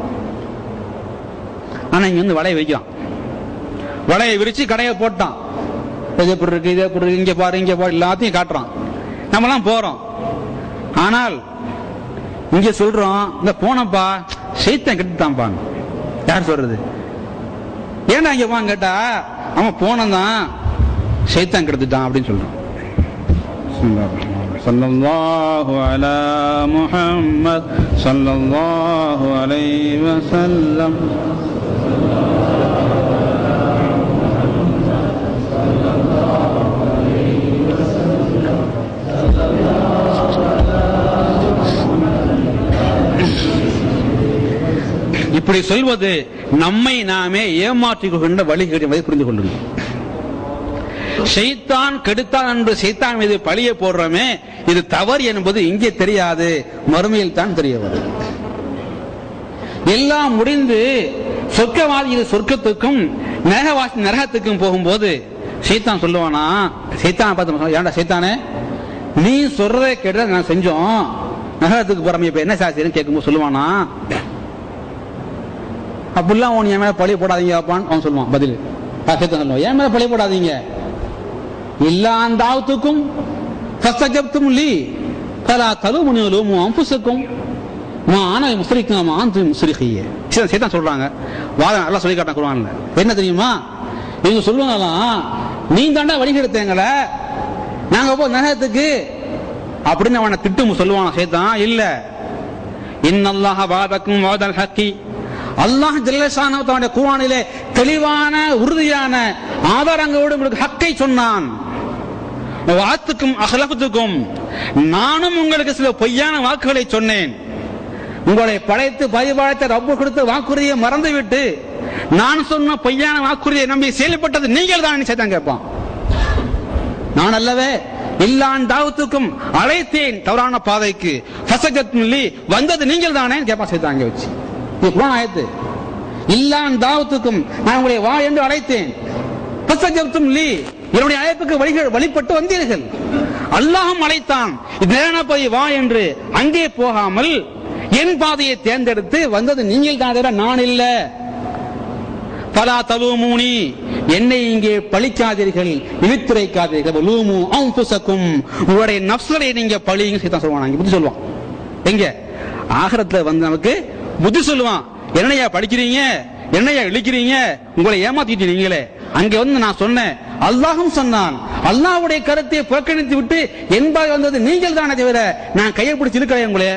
S1: ஆனா இங்க வந்து வலையை வைக்கிறான் வலையை விரிச்சு கடையை போட்டான் இது எப்படி இருக்கு இது எப்படி இருக்கு இங்க பாரு இங்க பாரு எல்லாத்தையும் காட்டுறான் நம்மலாம் போறோம் ஆனால் இங்க சொல்றோம் இந்த போனப்பா சைத்தான் கெட்டுட்டான்ப்பா யார் சொல்றது ஏன்டா இங்க வாங்க கேட்டா அவன் போனதான் சைத்தான் கெடுத்துட்டான் அப்படின்னு சொல்றான் صلى الله على محمد صلى الله عليه وسلم இப்படி சொல்வது நம்மை நாமே ஏமாற்றிக் கொள்கின்ற வழிகள் என்பதை புரிந்து கொள்ளுங்கள் செய்தான் கெடுத்தான் என்று செய்தான் மீது பழிய போடுறோமே இது தவறு என்பது இங்கே தெரியாது மறுமையில் தான் தெரிய வரும் எல்லாம் முடிந்து சொர்க்கவாதியில் சொர்க்கத்துக்கும் நரகவாசி நரகத்துக்கும் போகும்போது சைத்தான் சொல்லுவானா சைத்தான் பார்த்து ஏன்டா சைத்தானே நீ சொல்றதை கேட்டு நான் செஞ்சோம் நரகத்துக்கு போறோம் இப்ப என்ன சாட்சின்னு கேட்கும்போது சொல்லுவானா அப்படிலாம் உன் என் மேல பழி போடாதீங்க அப்பான்னு அவன் சொல்லுவான் பதில் சைத்தான் சொல்லுவான் என் மேல பழி போடாதீங்க இல்லா அந்த ஆவத்துக்கும் فاستجبتم لي فلا تلوموني ولوموا انفسكم ما انا مشرك ما انتم مشركيه சேதான் சொல்றாங்க வாதம் நல்லா சொல்லி காட்டான் குர்ஆன்ல என்ன தெரியுமா இவங்க சொல்லுவாங்களாம் நீ தாண்டா வழிகெடுத்தேங்கள நாங்க போ நரகத்துக்கு அப்படின்னு அவனை திட்டு சொல்லுவான் சேதான் இல்ல இன்னல்லாஹ வாதக்கும் வாதல் ஹக்கி அல்லாஹ் ஜல்லஷானு தன்னுடைய குர்ஆனிலே தெளிவான உறுதியான ஆதாரங்களோடு உங்களுக்கு ஹக்கை சொன்னான் வாத்துக்கும் அகலபத்துக்கும் நானும் உங்களுக்கு சில பொய்யான வாக்குகளை சொன்னேன் உங்களை படைத்து பரிபாலித்த ரப்பு கொடுத்த வாக்குறுதியை மறந்துவிட்டு நான் சொன்ன பொய்யான வாக்குறுதியை நம்பி செயல்பட்டது நீங்கள் தான் சேர்த்தான் கேட்பான் நான் அல்லவே இல்லான் தாவத்துக்கும் அழைத்தேன் தவறான பாதைக்கு ஃபசகத்மில்லி வந்தது நீங்கள் தானே கேட்பான் சேர்த்தாங்க வச்சு இது குரான் ஆயத்து இல்லான் தாவத்துக்கும் நான் உங்களை வா என்று அழைத்தேன் ஃபசகத்தும் லீ என்னுடைய அழைப்புக்கு வழிகள் வழிபட்டு வந்தீர்கள் அல்லாஹும் அழைத்தான் நேரான போய் வா என்று அங்கே போகாமல் என் பாதையை தேர்ந்தெடுத்து வந்தது நீங்கள் தான் நான் இல்ல பலா தலூமூனி என்னை இங்கே பழிக்காதீர்கள் இழுத்துரைக்காதீர்கள் லூமு அம்புசக்கும் உங்களுடைய நப்சலை நீங்க பழிங்க சீதான் சொல்லுவான் புத்தி சொல்லுவான் எங்க ஆகரத்துல வந்து நமக்கு புத்தி சொல்லுவான் என்னையா படிக்கிறீங்க என்னையா இழிக்கிறீங்க உங்களை ஏமாத்திட்டு நீங்களே அங்க வந்து நான் சொன்னேன் அல்லாஹும் சொன்னான் அல்லாஹ்வுடைய கருத்தை புறக்கணித்து விட்டு என்பாய் வந்தது நீங்கள் தானே தவிர நான் கையை பிடிச்சி இருக்கிறேன் உங்களே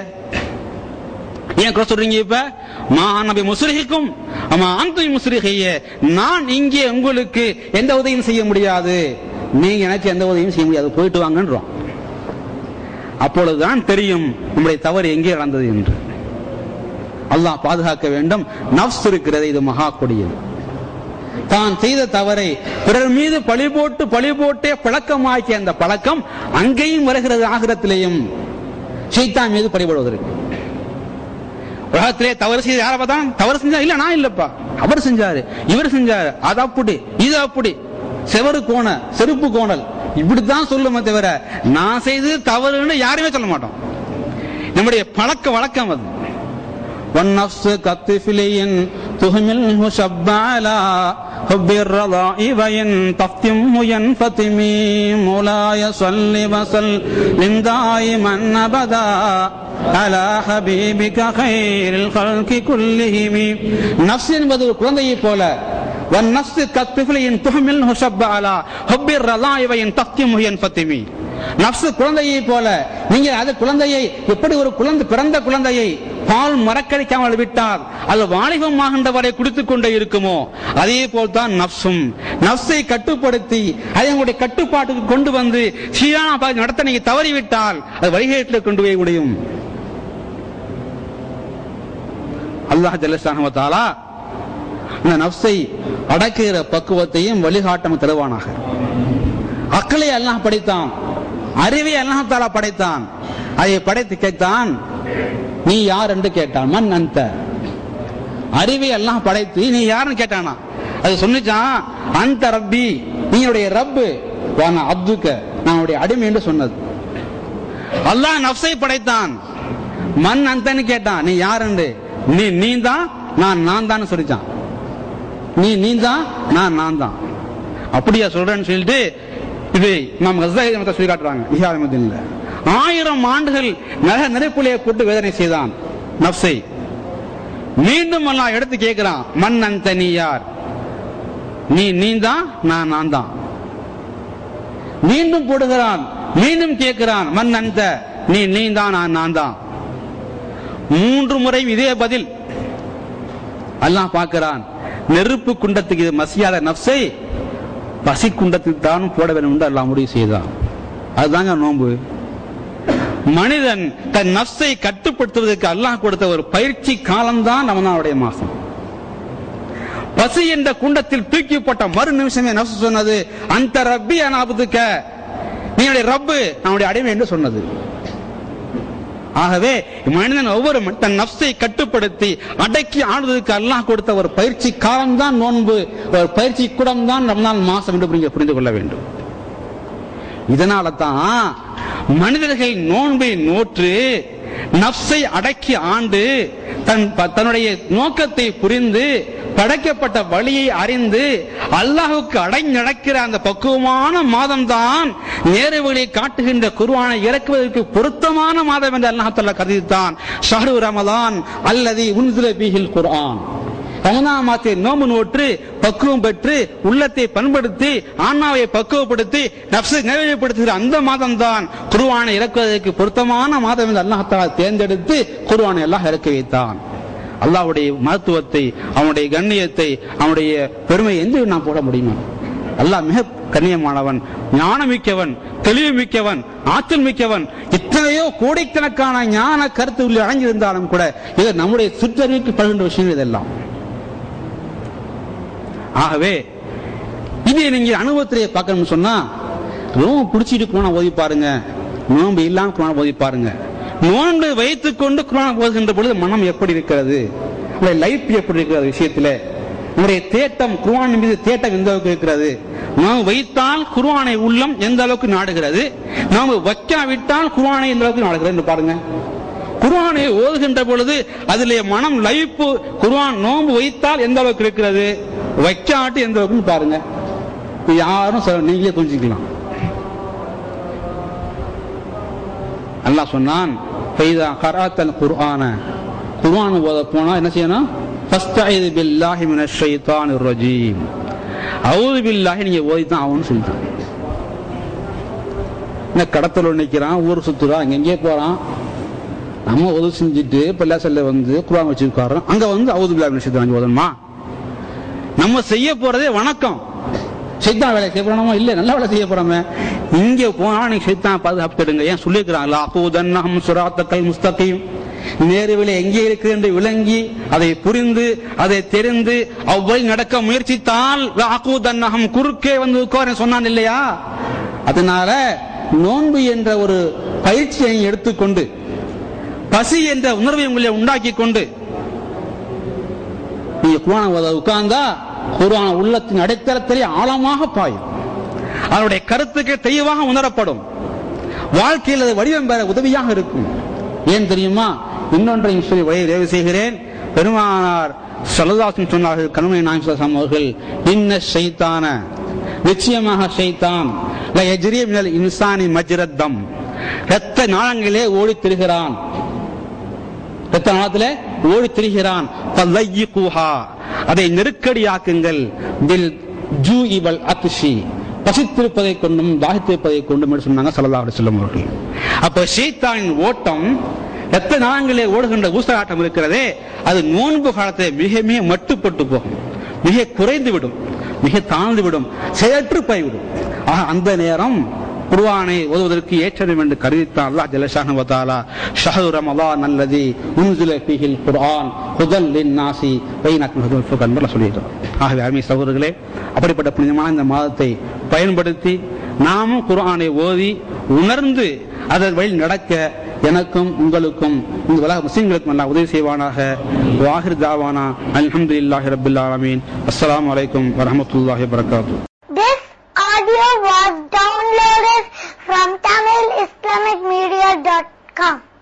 S1: ஏன் குறை சொல்றீங்க இப்ப மா நபி முஸ்ரிஹிக்கும் அம்மா அந்த முஸ்ரிஹைய நான் இங்கே உங்களுக்கு எந்த உதவியும் செய்ய முடியாது நீங்க எனக்கு எந்த உதவியும் செய்ய முடியாது போயிட்டு வாங்கன்றோம் அப்பொழுதுதான் தெரியும் நம்முடைய தவறு எங்கே நடந்தது என்று அல்லாஹ் பாதுகாக்க வேண்டும் நப்ஸ் இருக்கிறது இது மகா கொடியது தான் செய்த தவறை பிறர் மீது பழி போட்டு பழி போட்டே பழக்கமாக்கிய அந்த பழக்கம் அங்கேயும் வருகிறது ஆகிரத்திலேயும் ஷைத்தான் மீது பழிபடுவதற்கு உலகத்திலே தவறு செய்த யாரை பார்த்தா தவறு செஞ்சா இல்ல நான் இல்லப்பா அவர் செஞ்சாரு இவர் செஞ்சாரு அது அப்படி இது அப்படி செவரு கோண செருப்பு கோணல் இப்படித்தான் சொல்லுமே தவிர நான் செய்தது தவறுன்னு யாருமே சொல்ல மாட்டோம் நம்முடைய பழக்க வழக்கம் அது والنفس كالطفل تهمله شب على حب الرضاء وإن تفتمه ينفتم مولاي صل وسلم دائما أبدا على حبيبك خير الخلق كلهم نفس என்பது ஒரு குழந்தையைப் போல والنفس كالطفل تهمله شب على حب الرضاء وإن تفتمه ينفتم நப்சு குழந்தையை போல நீங்க அது குழந்தையை எப்படி ஒரு குழந்தை பிறந்த குழந்தையை பால் மறக்கடிக்காமல் விட்டால் அது வாலிபமாகின்ற வரை குடித்துக் கொண்டே இருக்குமோ அதே போல்தான் நப்சும் நப்சை கட்டுப்படுத்தி அதை உங்களுடைய கட்டுப்பாட்டுக்கு கொண்டு வந்து சீரான பாதை நடத்த நீங்க தவறிவிட்டால் அது வழிகேட்டில் கொண்டு போய் முடியும் அல்லாஹ் ஜல்லசானவத்தாலா இந்த நப்சை அடக்குகிற பக்குவத்தையும் வழிகாட்டம் தருவானாக அக்களை அல்லாஹ் படைத்தான் அறிவை அல்லாஹ் தாலா படைத்தான் அதை படைத்து கேட்டான் நீ யார் என்று கேட்டான் மண் அந்த அறிவை எல்லாம் படைத்து நீ யாருன்னு கேட்டானா அது சொன்னிச்சான் அந்த ரப்பி நீங்களுடைய ரப்பு வான அப்துக்க நான் உடைய அடிமை என்று சொன்னது அல்லாஹ் நப்சை படைத்தான் மண் அந்தன்னு கேட்டான் நீ யாருண்டு நீ நீ தான் நான் நான் தான் சொல்லிச்சான் நீ நீ தான் நான் நான் தான் அப்படியா சொல்றேன்னு சொல்லிட்டு இது நாம் கசாயி சொல்லி காட்டுறாங்க இஹாதமதின்ல ஆயிரம் ஆண்டுகள் நரக நெருப்புலையை போட்டு வேதனை செய்தான் நப்சை மீண்டும் எல்லாம் எடுத்து கேட்கிறான் மண் அந்த நீ யார் நீ நீ தான் நான் நான் தான் மீண்டும் போடுகிறான் மீண்டும் கேட்கிறான் மண் அந்த நீ நீ தான் நான் நான் தான் மூன்று முறை இதே பதில் அல்லாஹ் பார்க்கிறான் நெருப்பு குண்டத்துக்கு இது மசியாத நப்சை பசி குண்டத்துக்கு தான் போட வேண்டும் என்று அல்லாஹ் முடிவு செய்தான் அதுதாங்க நோன்பு மனிதன் தன் நப்சை கட்டுப்படுத்துவதற்கு அல்லாஹ் கொடுத்த ஒரு பயிற்சி காலம்தான் ரமணாவுடைய மாசம் பசி என்ற குண்டத்தில் தூக்கிப்பட்ட மறு நிமிஷமே நப்சு சொன்னது அந்த ரப்பி அனாபுதுக்க நீங்களுடைய ரப்பு நம்முடைய அடிமை என்று சொன்னது ஆகவே மனிதன் ஒவ்வொரு தன் நப்சை கட்டுப்படுத்தி அடக்கி ஆடுவதற்கு அல்லாஹ் கொடுத்த ஒரு பயிற்சி காலம்தான் நோன்பு ஒரு பயிற்சி கூடம் தான் ரம்நாள் மாசம் என்று நீங்க புரிந்து கொள்ள வேண்டும் இதனால தான் மனிதர்கள் நோன்பை நோற்று நப்சை அடக்கி ஆண்டு தன் தன்னுடைய நோக்கத்தை புரிந்து படைக்கப்பட்ட வழியை அறிந்து அல்லாஹுக்கு அடைஞ்சடக்கிற அந்த பக்குவமான மாதம் தான் நேரு வழியை காட்டுகின்ற குருவானை இறக்குவதற்கு பொருத்தமான மாதம் என்று அல்லாஹால கருதித்தான் ஷஹரு ரமதான் அல்லது உன்சில பீஹில் குர்ஆன் ரமதான் மாசத்தை நோம்பு நோற்று பக்குவம் பெற்று உள்ளத்தை பண்படுத்தி ஆன்மாவை பக்குவப்படுத்தி நப்சை நிறைவுபடுத்துகிற அந்த மாதம் தான் குருவானை இறக்குவதற்கு பொருத்தமான மாதம் என்று அல்லாஹாலா தேர்ந்தெடுத்து குருவானை எல்லாம் இறக்கி வைத்தான் அல்லாவுடைய மகத்துவத்தை அவனுடைய கண்ணியத்தை அவனுடைய பெருமை எந்த நான் போட முடியுமா அல்லாஹ் மிக கண்ணியமானவன் ஞானமிக்கவன் தெளிவு மிக்கவன் ஆற்றல் மிக்கவன் இத்தனையோ கோடிக்கணக்கான ஞான கருத்து உள்ள அடைஞ்சிருந்தாலும் கூட இது நம்முடைய சுற்றறிவுக்கு படுகின்ற விஷயங்கள் இதெல்லாம் ஆகவே இதை நீங்க அனுபவத்திலே பார்க்கணும்னு சொன்னா நோம்பு பிடிச்சிட்டு குரான ஓதி பாருங்க நோம்பு இல்லாம குரான ஓதி பாருங்க நோன்பு வைத்துக் கொண்டு குரான ஓதுகின்ற பொழுது மனம் எப்படி இருக்கிறது லைஃப் எப்படி இருக்கிறது விஷயத்துல நம்முடைய தேட்டம் குர்ஆன் மீது தேட்டம் எந்த அளவுக்கு இருக்கிறது நாம் வைத்தால் குர்ஆனை உள்ளம் எந்த அளவுக்கு நாடுகிறது நாம் வைக்காவிட்டால் குர்ஆனை எந்த அளவுக்கு நாடுகிறது என்று பாருங்க குர்ஆனை ஓதுகின்ற பொழுது அதிலே மனம் லைப்பு குர்ஆன் நோன்பு வைத்தால் எந்த அளவுக்கு இருக்கிறது வைக்காட்டு எந்த அளவுக்கு பாருங்க இது யாரும் சொல்ல நீங்களே புரிஞ்சுக்கலாம் அல்லாஹ் சொன்னான் ஃபைதா கராத்தல் குர்ஆன குர்ஆன் ஓத போனா என்ன செய்யணும் ஃபஸ்தஈது பில்லாஹி மினஷ் ஷைத்தானிர் ரஜீம் அவுது பில்லாஹி நீங்க ஓதி தான் ஆகணும்னு சொல்லிட்டான் இந்த கடத்தல நிக்கிறான் ஊர் சுத்துறான் அங்க எங்கேயே போறான் நம்ம உதவி செஞ்சுட்டு பல்லாசல்ல வந்து குரான் வச்சு உட்காரோம் அங்க வந்து அவுது பில்லா மினஷ் ஷைத்தானிர் ஓதணுமா நம்ம செய்ய போறதே வணக்கம் சைத்தான் வேலை செய்ய போறோமா இல்ல நல்ல வேலை செய்ய போறோமே இங்க போனா நீங்க சைத்தான் பாதுகாத்துடுங்க ஏன் சொல்லியிருக்கிறாங்களா அப்போதன்னம் சுராத்தக்கல் முஸ்தகையும் நேருவில எங்கே இருக்கு என்று விளங்கி அதை புரிந்து அதை தெரிந்து அவ்வளவு நடக்க முயற்சித்தால் அக்கூதன்னகம் குறுக்கே வந்து உட்கார சொன்னான் இல்லையா அதனால நோன்பு என்ற ஒரு பயிற்சியை எடுத்துக்கொண்டு பசி என்ற உணர்வை உங்களை உண்டாக்கி கொண்டு நீங்க குரான உட்கார்ந்தா குரான உள்ளத்தின் அடித்தளத்திலே ஆழமாக பாயும் அதனுடைய கருத்துக்கள் தெளிவாக உணரப்படும் வாழ்க்கையில் அது வடிவம் பெற உதவியாக இருக்கும் ஏன் தெரியுமா இன்னொன்றையும் சொல்லி வழி நிறைவு செய்கிறேன் பெருமானார் சலதாசன் சொன்னார்கள் கருணை நாயகம் அவர்கள் இன்ன ஷைத்தான நிச்சயமாக ஷைத்தான் ல யஜ்ரி மினல் இன்சானி மஜ்ரத்தம் இரத்த நாளங்களே ஓடி திரிகிறான் இரத்த நாளத்திலே ஓடி திரிகிறான் ஃபல்லையிகுஹா. அதை நெருக்கடியாக்குங்கள் பில் ஜூஇ வல் அத்ஷி பசித்திருப்பதை கொண்டும் தாகித்திருப்பதை கொண்டும் என்று சொன்னாங்க ஸல்லல்லாஹு அலைஹி வஸல்லம் அவர்கள் அப்ப ஷைத்தானின் ஓட்டம் எத்தனை நாளங்களே ஓடுகின்ற ஊசலாட்டம் இருக்கிறதே அது நோன்பு காலத்தை மிக மிக மட்டுப்பட்டு போகும் மிக குறைந்து விடும் மிக தாழ்ந்து விடும் செயற்று போய்விடும் ஆக அந்த நேரம் குர்ஆனை ஓதுவதற்கு ஏற்றது என்று கருதித்தான் அல்லாஹ் ஜல்லஷானு வதஆலா ஷஹரு ரமலான் அல்லதி உன்சில ஃபீஹில் குர்ஆன் ஹுதல் லின்னாசி பைனக்கும் ஹுதல் ஃபுர்கான் என்று சொல்லியிருக்கிறார் ஆகவே அருமை சகோதரர்களே அப்படிப்பட்ட புனிதமான இந்த மாதத்தை பயன்படுத்தி நாமும் குர்ஆனை ஓதி உணர்ந்து அதன் வழி நடக்க எனக்கும் உங்களுக்கும் இந்த உலக முஸ்லிம்களுக்கும் எல்லாம் உதவி செய்வானாக வாஹிர் தாவானா அல்ஹம்துலில்லாஹி ரப்பில் ஆலமீன் அஸ்ஸலாமு அலைக்கும் வரஹ்மத்துல்லாஹி வபரகாத்துஹு
S2: This audio was downloaded from TamilIslamicMedia.com.